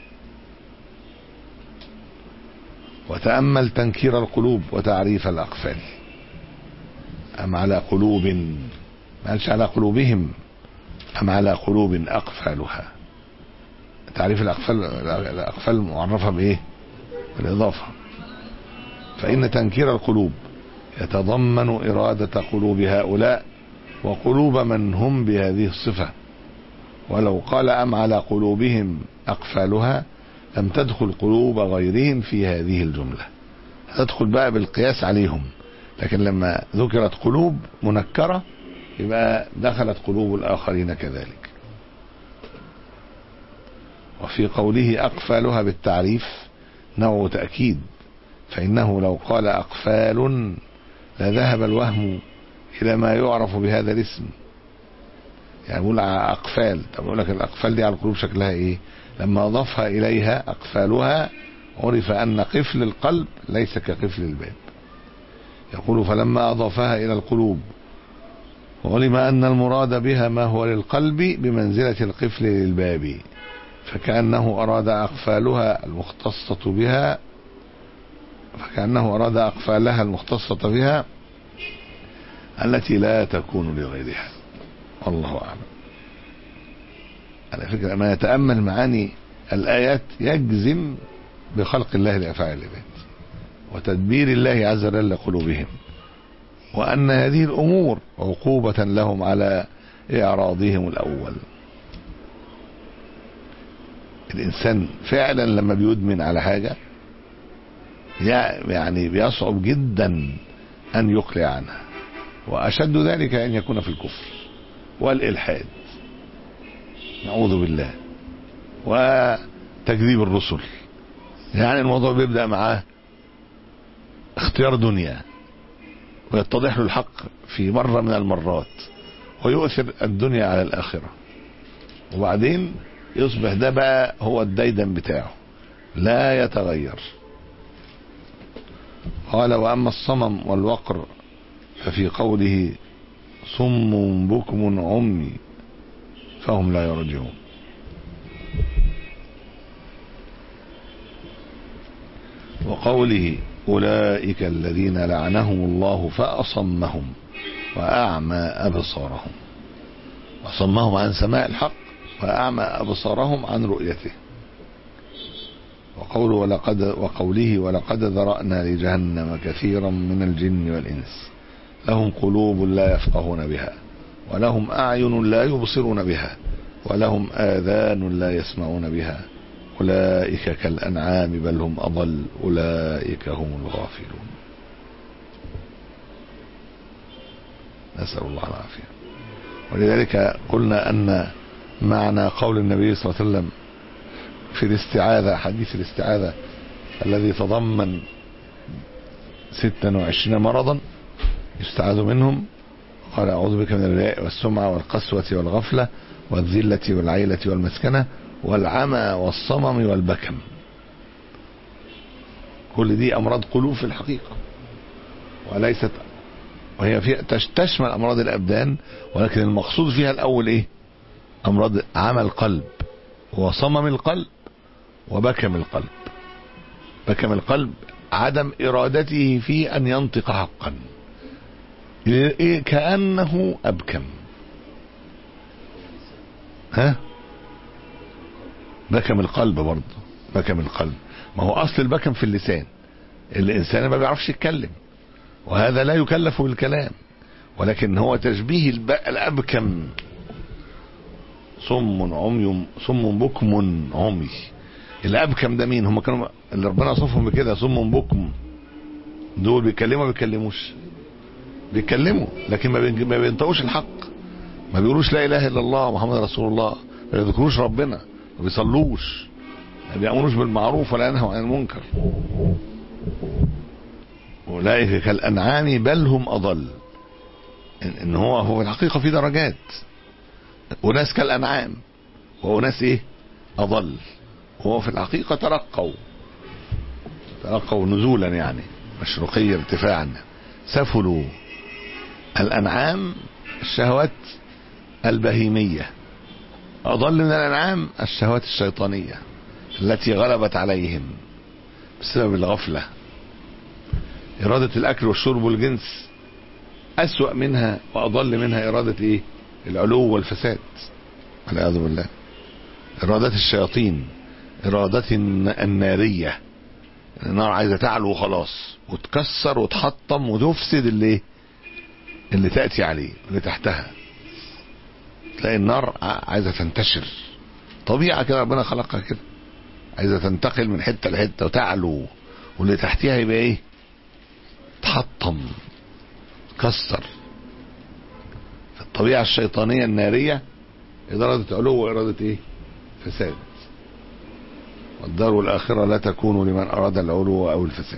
وتأمل تنكير القلوب وتعريف الأقفال أم على قلوب ما قالش على قلوبهم أم على قلوب أقفالها تعريف الأقفال الأقفال معرفة بإيه بالإضافة فإن تنكير القلوب يتضمن إرادة قلوب هؤلاء وقلوب من هم بهذه الصفة ولو قال أم على قلوبهم أقفالها لم تدخل قلوب غيرهم في هذه الجملة تدخل بقى بالقياس عليهم لكن لما ذكرت قلوب منكرة يبقى دخلت قلوب الآخرين كذلك وفي قوله أقفالها بالتعريف نوع تأكيد فإنه لو قال أقفال لذهب الوهم إلى ما يعرف بهذا الاسم يعني بقول أقفال طب أقول لك الأقفال دي على القلوب شكلها إيه لما أضافها إليها أقفالها عرف أن قفل القلب ليس كقفل الباب يقول فلما أضافها إلى القلوب وعلم أن المراد بها ما هو للقلب بمنزلة القفل للباب فكأنه أراد أقفالها المختصة بها فكأنه أراد أقفالها المختصة بها التي لا تكون لغيرها والله أعلم على فكرة ما يتأمل معاني الآيات يجزم بخلق الله لأفعال العباد وتدبير الله عز وجل قلوبهم وأن هذه الأمور عقوبة لهم على إعراضهم الأول الإنسان فعلا لما بيدمن على حاجة يعني بيصعب جدا أن يقلع عنها وأشد ذلك أن يكون في الكفر والإلحاد نعوذ بالله وتكذيب الرسل يعني الموضوع بيبدأ معاه اختيار دنيا ويتضح له الحق في مرة من المرات ويؤثر الدنيا على الآخرة وبعدين يصبح ده بقى هو الديدن بتاعه لا يتغير قال وأما الصمم والوقر ففي قوله صم بكم عمي فهم لا يرجعون وقوله أولئك الذين لعنهم الله فأصمهم وأعمى أبصارهم وصمهم عن سماع الحق وأعمى أبصارهم عن رؤيته وقوله ولقد وقوله ولقد ذرأنا لجهنم كثيرا من الجن والإنس لهم قلوب لا يفقهون بها ولهم أعين لا يبصرون بها ولهم آذان لا يسمعون بها أولئك كالأنعام بل هم أضل أولئك هم الغافلون نسأل الله العافية ولذلك قلنا أن معنى قول النبي صلى الله عليه وسلم في الاستعاذة حديث الاستعاذة الذي تضمن 26 مرضا يستعاذ منهم قال أعوذ بك من الرياء والسمعة والقسوة والغفلة والذلة والعيلة والمسكنة والعمى والصمم والبكم كل دي أمراض قلوب في الحقيقة وليست وهي في تشمل أمراض الأبدان ولكن المقصود فيها الأول إيه أمراض عمى القلب وصمم القلب وبكم القلب بكم القلب عدم إرادته في أن ينطق حقا إيه كأنه أبكم ها بكم القلب برضه بكم القلب ما هو أصل البكم في اللسان الإنسان ما بيعرفش يتكلم وهذا لا يكلف بالكلام ولكن هو تشبيه الأبكم صم عمي صم بكم عمي الأبكم ده مين هم كانوا اللي ربنا وصفهم بكده صم بكم دول بيتكلموا ما بيتكلموش بيتكلموا لكن ما بينطقوش الحق ما بيقولوش لا اله الا الله محمد رسول الله ما بيذكروش ربنا ما بيصلوش ما بيأمروش بالمعروف ولا ينهوا عن المنكر اولئك كالانعام بل هم اضل ان هو هو في الحقيقه في درجات وناس كالانعام وناس ايه اضل هو في الحقيقه ترقوا ترقوا نزولا يعني مشروقية ارتفاعا سفلوا الأنعام الشهوات البهيمية أضل من الأنعام الشهوات الشيطانية التي غلبت عليهم بسبب الغفلة إرادة الأكل والشرب والجنس أسوأ منها وأضل منها إرادة إيه العلو والفساد والعياذ بالله إرادات الشياطين إرادة النارية النار عايزة تعلو وخلاص وتكسر وتحطم وتفسد اللي اللي تأتي عليه اللي تحتها تلاقي النار عايزة تنتشر طبيعة كده ربنا خلقها كده عايزة تنتقل من حتة لحتة وتعلو واللي تحتها يبقى ايه تحطم تكسر الطبيعة الشيطانية النارية إرادة علو وإرادة ايه فساد والدار الآخرة لا تكون لمن أراد العلو أو الفساد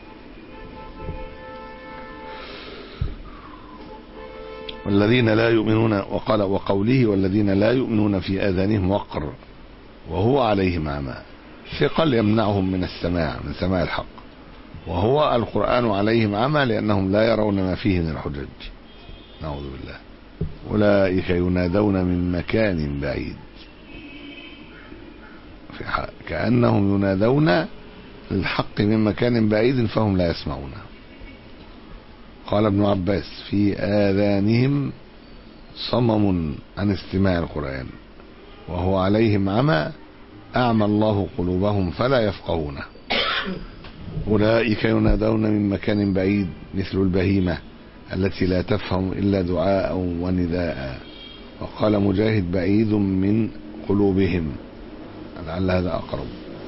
والذين لا يؤمنون وقال وقوله والذين لا يؤمنون في آذانهم وقر وهو عليهم عمى ثقل يمنعهم من السماع من سماع الحق وهو القرآن عليهم عمى لأنهم لا يرون ما فيه من الحجج نعوذ بالله أولئك ينادون من مكان بعيد في ح- كأنهم ينادون للحق من مكان بعيد فهم لا يسمعون قال ابن عباس في آذانهم صمم عن استماع القرآن وهو عليهم عمى أعمى الله قلوبهم فلا يفقهونه أولئك ينادون من مكان بعيد مثل البهيمة التي لا تفهم إلا دعاء ونداء وقال مجاهد بعيد من قلوبهم لعل هذا أقرب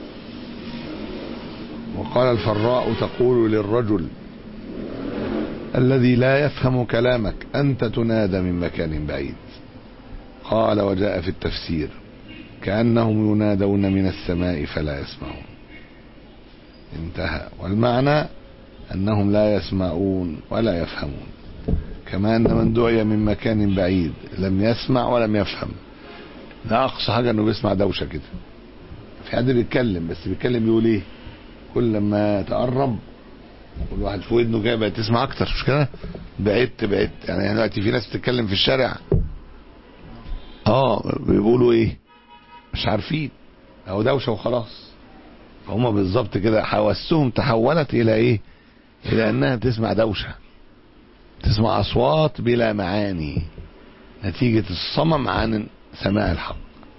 وقال الفراء تقول للرجل الذي لا يفهم كلامك أنت تنادى من مكان بعيد قال وجاء في التفسير كأنهم ينادون من السماء فلا يسمعون انتهى والمعنى أنهم لا يسمعون ولا يفهمون كما أن من دعي من مكان بعيد لم يسمع ولم يفهم ده أقصى حاجة أنه بيسمع دوشة كده في حد بيتكلم بس بيتكلم بيقول إيه كل ما تقرب كل واحد في ودنه كده بقت تسمع أكتر مش كده بعدت بعدت يعني دلوقتي في ناس بتتكلم في الشارع اه بيقولوا ايه مش عارفين او دوشه وخلاص فهم بالظبط كده حواسهم تحولت الى ايه الى انها بتسمع دوشه تسمع اصوات بلا معاني نتيجه الصمم عن سماع الحق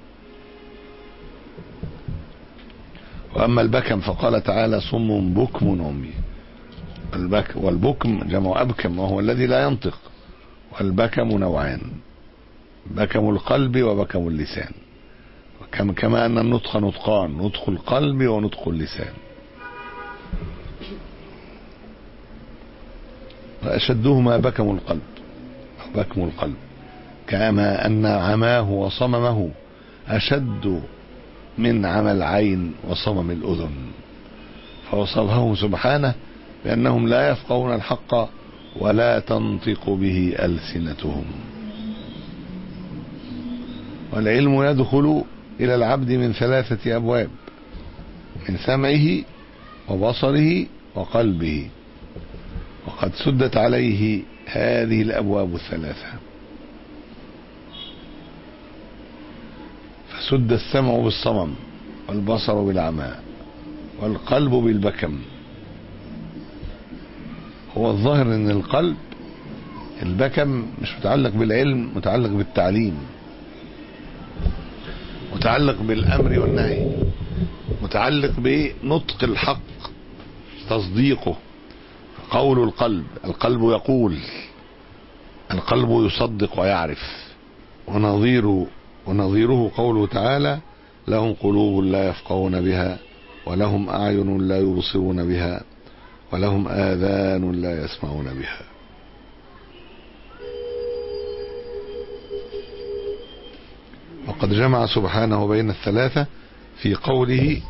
واما البكم فقال تعالى صم بكم عمي البك والبكم جمع ابكم وهو الذي لا ينطق والبكم نوعان بكم القلب وبكم اللسان كم- كما أن النطق نطقان نطق القلب ونطق اللسان وأشدهما بكم القلب بكم القلب كما أن عماه وصممه أشد من عمى العين وصمم الأذن فوصفه سبحانه بأنهم لا يفقهون الحق ولا تنطق به ألسنتهم والعلم يدخل إلى العبد من ثلاثة أبواب من سمعه وبصره وقلبه وقد سدت عليه هذه الأبواب الثلاثة فسد السمع بالصمم والبصر بالعمى والقلب بالبكم هو الظاهر ان القلب البكم مش متعلق بالعلم متعلق بالتعليم متعلق بالامر والنهي متعلق بنطق الحق تصديقه قول القلب القلب يقول القلب يصدق ويعرف ونظير ونظيره قوله تعالى لهم قلوب لا يفقهون بها ولهم اعين لا يبصرون بها ولهم اذان لا يسمعون بها وقد جمع سبحانه بين الثلاثة في قوله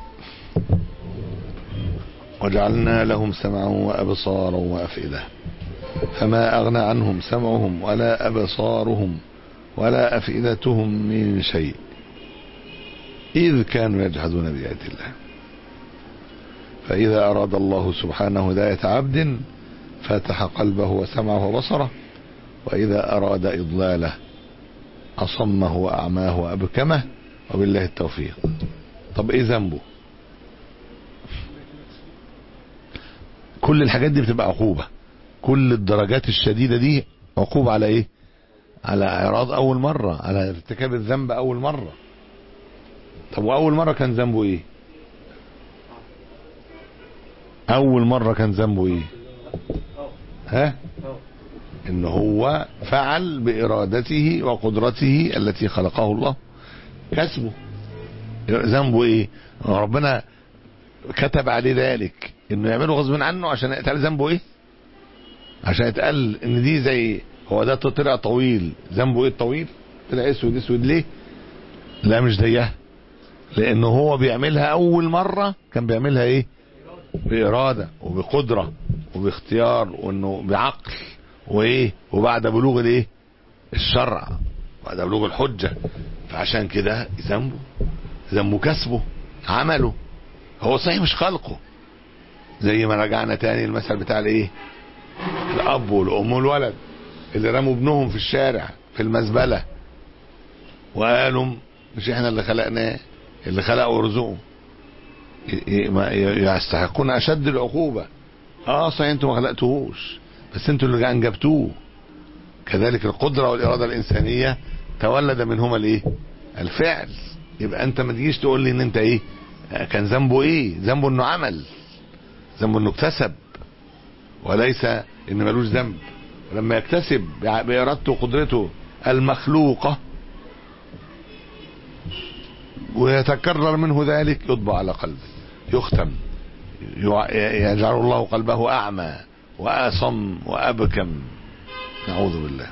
وجعلنا لهم سمعا وأبصارا وأفئدة فما أغنى عنهم سمعهم ولا أبصارهم ولا أفئدتهم من شيء إذ كانوا يجحدون بآيات الله فإذا أراد الله سبحانه هداية عبد فتح قلبه وسمعه وبصره وإذا أراد إضلاله أصمه وأعماه وأبكمه وبالله التوفيق طب إيه ذنبه كل الحاجات دي بتبقى عقوبة كل الدرجات الشديدة دي عقوبة على ايه على اعراض اول مرة على ارتكاب الذنب اول مرة طب واول مرة كان ذنبه ايه اول مرة كان ذنبه ايه ها ان هو فعل بارادته وقدرته التي خلقه الله كسبه ذنبه ايه ربنا كتب عليه ذلك انه يعمله غصب عنه عشان يتقال ذنبه ايه عشان يتقال ان دي زي هو ده طلع طويل ذنبه ايه الطويل طلع اسود اسود ليه لا مش زيها لانه هو بيعملها اول مرة كان بيعملها ايه بارادة وبقدرة وباختيار وانه بعقل وايه وبعد بلوغ الايه الشرع بعد بلوغ الحجة فعشان كده ذنبه ذنبه كسبه عمله هو صحيح مش خلقه زي ما رجعنا تاني المثل بتاع الايه الاب والام والولد اللي رموا ابنهم في الشارع في المزبله وقالوا مش احنا اللي خلقناه اللي خلقه ويرزقه ي- ي- ما- ي- يستحقون اشد العقوبه اه صحيح انتوا ما خلقتوهوش بس انتوا اللي انجبتوه كذلك القدره والاراده الانسانيه تولد منهما الايه الفعل يبقى انت ما تجيش تقول لي ان انت ايه آه، كان ذنبه ايه ذنبه انه عمل ذنبه انه اكتسب وليس ان ملوش ذنب ولما يكتسب بع- بارادته وقدرته المخلوقه ويتكرر منه ذلك يطبع على قلبه يختم يع- يجعل الله قلبه اعمى واصم وابكم نعوذ بالله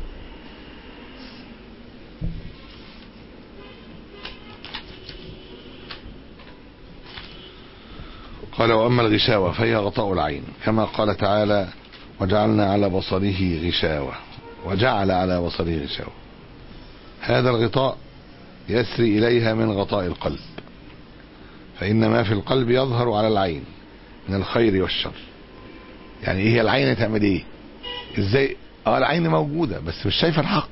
قال واما الغشاوه فهي غطاء العين كما قال تعالى وجعلنا على بصره غشاوه وجعل على بصره غشاوه هذا الغطاء يسري اليها من غطاء القلب فان ما في القلب يظهر على العين من الخير والشر يعني ايه هي العين تعمل ايه ازاي اه العين موجوده بس مش شايفه الحق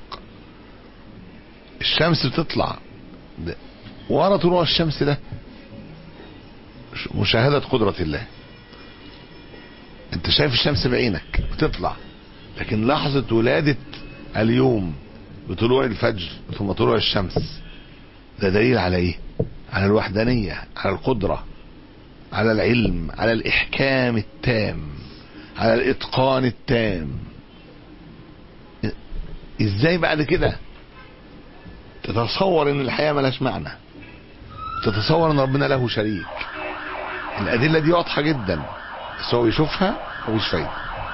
الشمس بتطلع ده- ورا طلوع الشمس ده ش- مشاهدة قدرة الله انت شايف الشمس بعينك بتطلع لكن لحظة ولادة اليوم بطلوع الفجر ثم طلوع الشمس ده دليل على ايه على الوحدانية على القدرة على العلم على الإحكام التام على الإتقان التام ازاي بعد كده تتصور ان الحياة ملهاش معنى تتصور ان ربنا له شريك الأدلة دي واضحة جدا بس هو بيشوفها ومش فايدة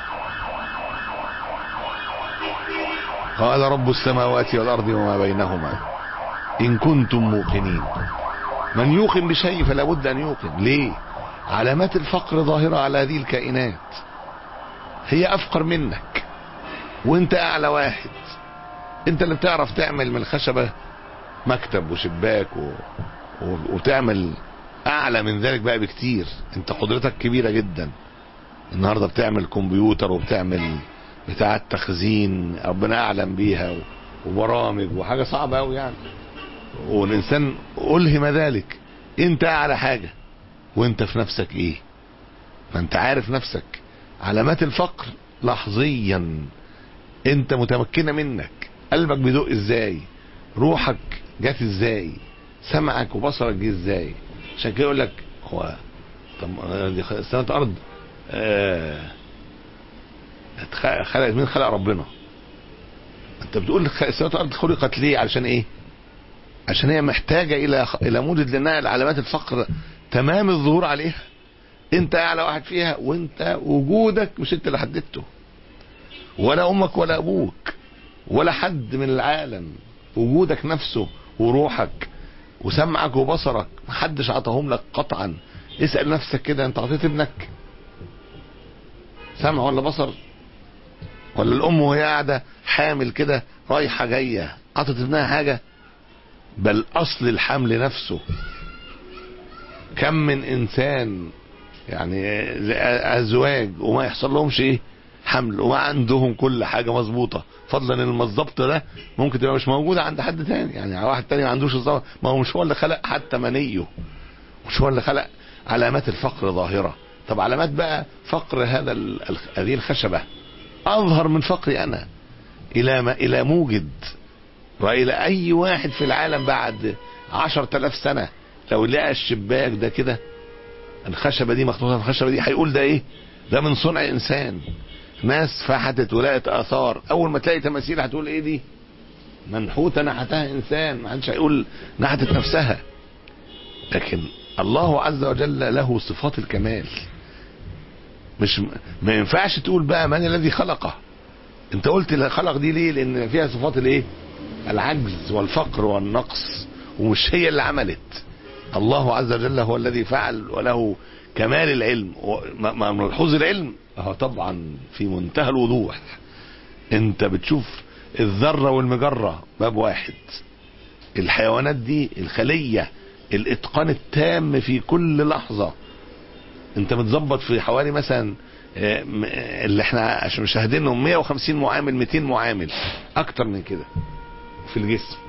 قال رب السماوات والأرض وما بينهما إن كنتم موقنين من يوقن بشيء فلا بد أن يوقن ليه علامات الفقر ظاهرة على هذه الكائنات هي أفقر منك وانت أعلى واحد انت اللي بتعرف تعمل من الخشبة مكتب وشباك و... و... وتعمل اعلى من ذلك بقى بكتير انت قدرتك كبيرة جدا النهاردة بتعمل كمبيوتر وبتعمل بتاعات تخزين ربنا اعلم بيها و... وبرامج وحاجة صعبة قوي يعني والانسان الهم ذلك انت اعلى حاجة وانت في نفسك ايه ما انت عارف نفسك علامات الفقر لحظيا انت متمكنة منك قلبك بيدق ازاي روحك جات ازاي سمعك وبصرك جه ازاي عشان كده يقول لك هو طب دي سنة ارض آه اتخ- خلق مين خلق ربنا انت بتقول خ- سنة الارض خلقت ليه علشان ايه عشان هي محتاجة الى خ- الى مدد لانها علامات الفقر تمام الظهور عليها انت اعلى واحد فيها وانت وجودك مش انت اللي حددته ولا امك ولا ابوك ولا حد من العالم وجودك نفسه وروحك وسمعك وبصرك محدش عطاهم لك قطعا اسأل نفسك كده انت عطيت ابنك سمع ولا بصر ولا الام وهي قاعده حامل كده رايحه جايه عطت ابنها حاجه بل اصل الحمل نفسه كم من انسان يعني ازواج وما يحصل لهمش ايه حمل وما عندهم كل حاجه مظبوطه فضلا ان الضبط ده ممكن تبقى مش موجوده عند حد تاني يعني واحد تاني ما عندوش الضبط ما هو مش هو اللي خلق حتى منيه مش هو اللي خلق علامات الفقر ظاهره طب علامات بقى فقر هذا ال- ال- هذه الخشبه اظهر من فقري انا الى ما الى موجد والى اي واحد في العالم بعد عشر تلاف سنه لو لقى الشباك ده كده الخشبه دي مخطوطه في الخشبه دي هيقول ده ايه ده من صنع انسان ناس فحتت ولقت اثار اول ما تلاقي تماثيل هتقول ايه دي منحوته نحتها انسان ما حدش هيقول نحتت نفسها لكن الله عز وجل له صفات الكمال مش ما ينفعش تقول بقى من الذي خلقه انت قلت اللي خلق دي ليه لان فيها صفات الايه العجز والفقر والنقص ومش هي اللي عملت الله عز وجل هو الذي فعل وله كمال العلم ما ملحوظ العلم اه طبعا في منتهى الوضوح انت بتشوف الذرة والمجرة باب واحد الحيوانات دي الخلية الاتقان التام في كل لحظة انت متظبط في حوالي مثلا اه، م- اللي احنا عشان مشاهدينهم 150 معامل 200 معامل اكتر من كده في الجسم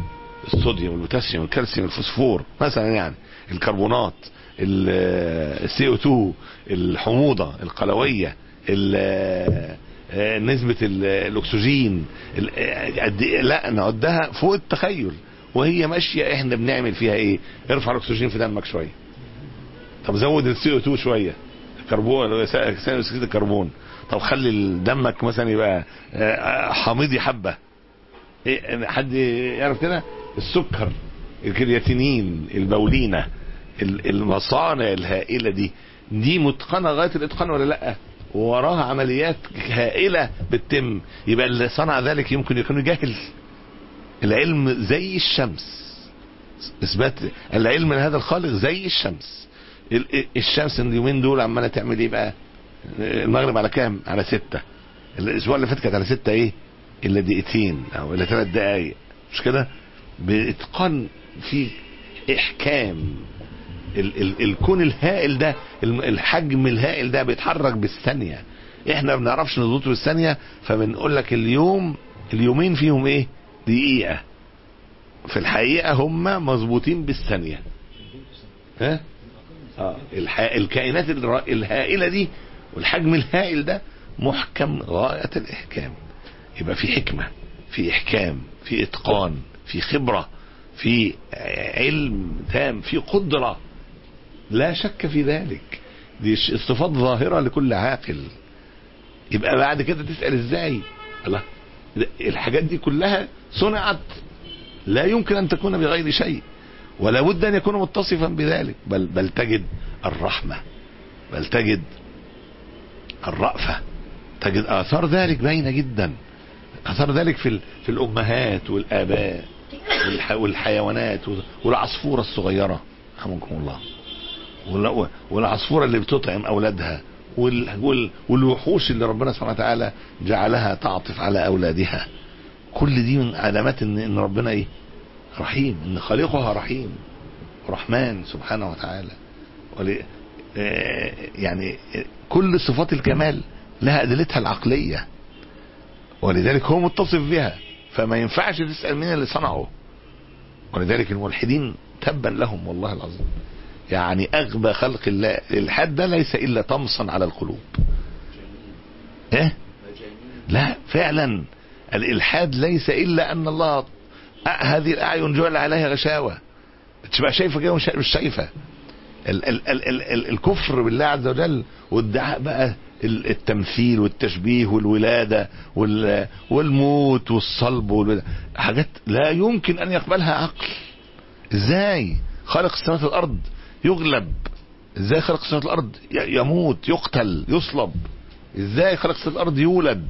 الصوديوم البوتاسيوم الكالسيوم الفوسفور مثلا يعني الكربونات السي او 2 الحموضه القلويه ال- آه، نسبة ال- الأكسجين ال- آه، قد إيه؟ لا نعدها فوق التخيل وهي ماشية احنا بنعمل فيها ايه ارفع الأكسجين في دمك شوية طب زود السي او 2 شوية الكربون ثاني اكسيد الكربون طب خلي دمك مثلا يبقى آه، حامضي حبة إيه حد يعرف كده السكر الكرياتينين البولينة ال- المصانع الهائلة دي دي متقنة غاية الاتقان ولا لا وراها عمليات هائلة بتتم يبقى اللي صنع ذلك يمكن يكون جاهل العلم زي الشمس اثبات العلم لهذا الخالق زي الشمس ال- الشمس اليومين دول عماله تعمل ايه بقى المغرب على كام على ستة الاسبوع اللي فات كانت على ستة ايه الا دقيقتين او الا ثلاث دقايق مش كده باتقان في احكام ال ال الكون الهائل ده الم- الحجم الهائل ده بيتحرك بالثانيه احنا ما بنعرفش نضبطه بالثانيه فبنقول لك اليوم اليومين فيهم ايه دقيقه في الحقيقه هم مظبوطين بالثانيه ها اه الح... الكائنات الر... الهائله دي والحجم الهائل ده محكم غايه الاحكام يبقى في حكمه في احكام في اتقان في خبره في علم تام في قدره لا شك في ذلك دي ش- صفات ظاهره لكل عاقل يبقى بعد كده تسال ازاي الله ده الحاجات دي كلها صنعت لا يمكن ان تكون بغير شيء ولا بد ان يكون متصفا بذلك بل بل تجد الرحمه بل تجد الرأفه تجد اثار ذلك باينه جدا اثار ذلك في ال- في الامهات والاباء والح- والحيوانات والعصفوره الصغيره رحمكم الله وال- والعصفوره اللي بتطعم اولادها وال- وال- والوحوش اللي ربنا سبحانه وتعالى جعلها تعطف على اولادها كل دي من علامات ان ان ربنا ايه رحيم ان خالقها رحيم رحمن سبحانه وتعالى ول- آه، يعني كل صفات الكمال لها ادلتها العقليه ولذلك هو متصف بها فما ينفعش تسال مين اللي صنعه ولذلك الملحدين تبا لهم والله العظيم يعني اغبى خلق الله الالحاد ده ليس الا طمسا على القلوب ايه لا فعلا الالحاد ليس الا ان الله أ- هذه الاعين جعل عليها غشاوه تبقى شايفه كده ومش مش شايفه ال ال ال ال ال الكفر بالله عز وجل وادعاء بقى ال- التمثيل والتشبيه والولاده وال والموت والصلب والبدع. حاجات لا يمكن ان يقبلها عقل ازاي خالق السماوات والارض يغلب ازاي خلق السماوات والارض ي- يموت يقتل يصلب ازاي خلق السماوات والارض يولد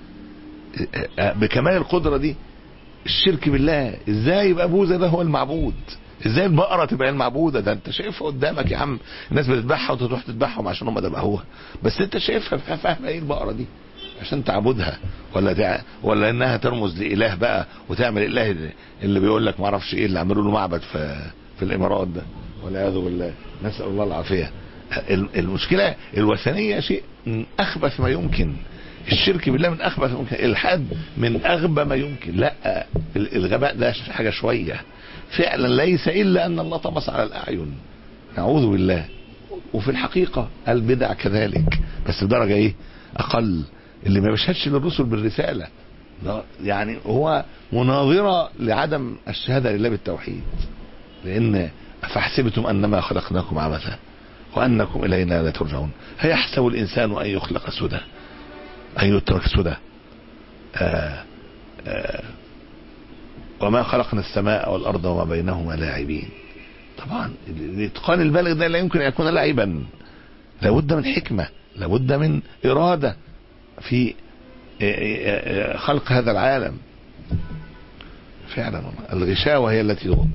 بكمال القدره دي الشرك بالله ازاي يبقى بوذا ده هو المعبود ازاي البقره تبقى هي المعبوده ده انت شايفها قدامك يا عم الناس بتذبحها وتروح تذبحهم عشان هم ذبحوها بس انت شايفها فاهم ايه البقره دي عشان تعبدها ولا تع... ولا انها ترمز لاله بقى وتعمل اله اللي بيقول لك ما اعرفش ايه اللي عملوا له معبد في في الامارات ده والعياذ بالله نسال الله العافيه ال- المشكله الوثنيه شيء من اخبث ما يمكن الشرك بالله من اخبث ما يمكن الحاد من اغبى ما يمكن لا ال- الغباء ده حاجه شويه فعلا ليس الا ان الله طمس على الاعين نعوذ بالله وفي الحقيقه البدع كذلك بس بدرجه ايه اقل اللي ما بيشهدش للرسل بالرساله ده يعني هو مناظره لعدم الشهاده لله بالتوحيد لان افحسبتم انما خلقناكم عبثا وانكم الينا لا ترجعون هيحسب الانسان ان يخلق سدى ان يترك سدى آه آه وما خلقنا السماء والارض وما بينهما لاعبين طبعا الاتقان البالغ ده لا يمكن ان يكون لعبا لابد من حكمه لابد من اراده في خلق هذا العالم فعلا الغشاوه هي التي تغطي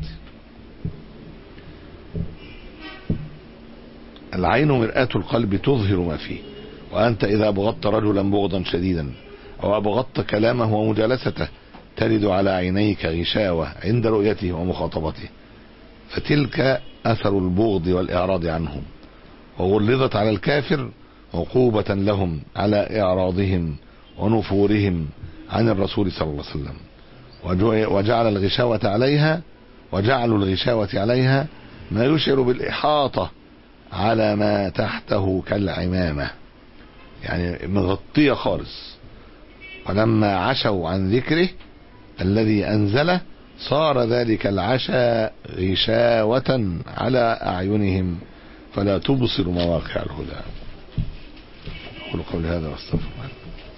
العين مرآة القلب تظهر ما فيه وأنت إذا أبغضت رجلا بغضا شديدا أو أبغضت كلامه ومجالسته تلد على عينيك غشاوة عند رؤيته ومخاطبته فتلك أثر البغض والإعراض عنهم وغلظت على الكافر عقوبة لهم على إعراضهم ونفورهم عن الرسول صلى الله عليه وسلم وجعل الغشاوة عليها وجعل الغشاوة عليها ما يشعر بالإحاطة على ما تحته كالعمامة يعني مغطية خالص ولما عشوا عن ذكره الذي أنزله صار ذلك العشاء غشاوة على أعينهم فلا تبصر مواقع الهدى أقول قولي هذا واستغفر الله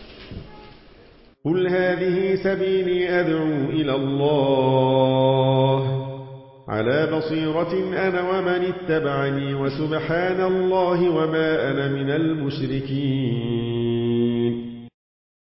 قل هذه سبيلي أدعو إلى الله على بصيرة أنا ومن اتبعني وسبحان الله وما أنا من المشركين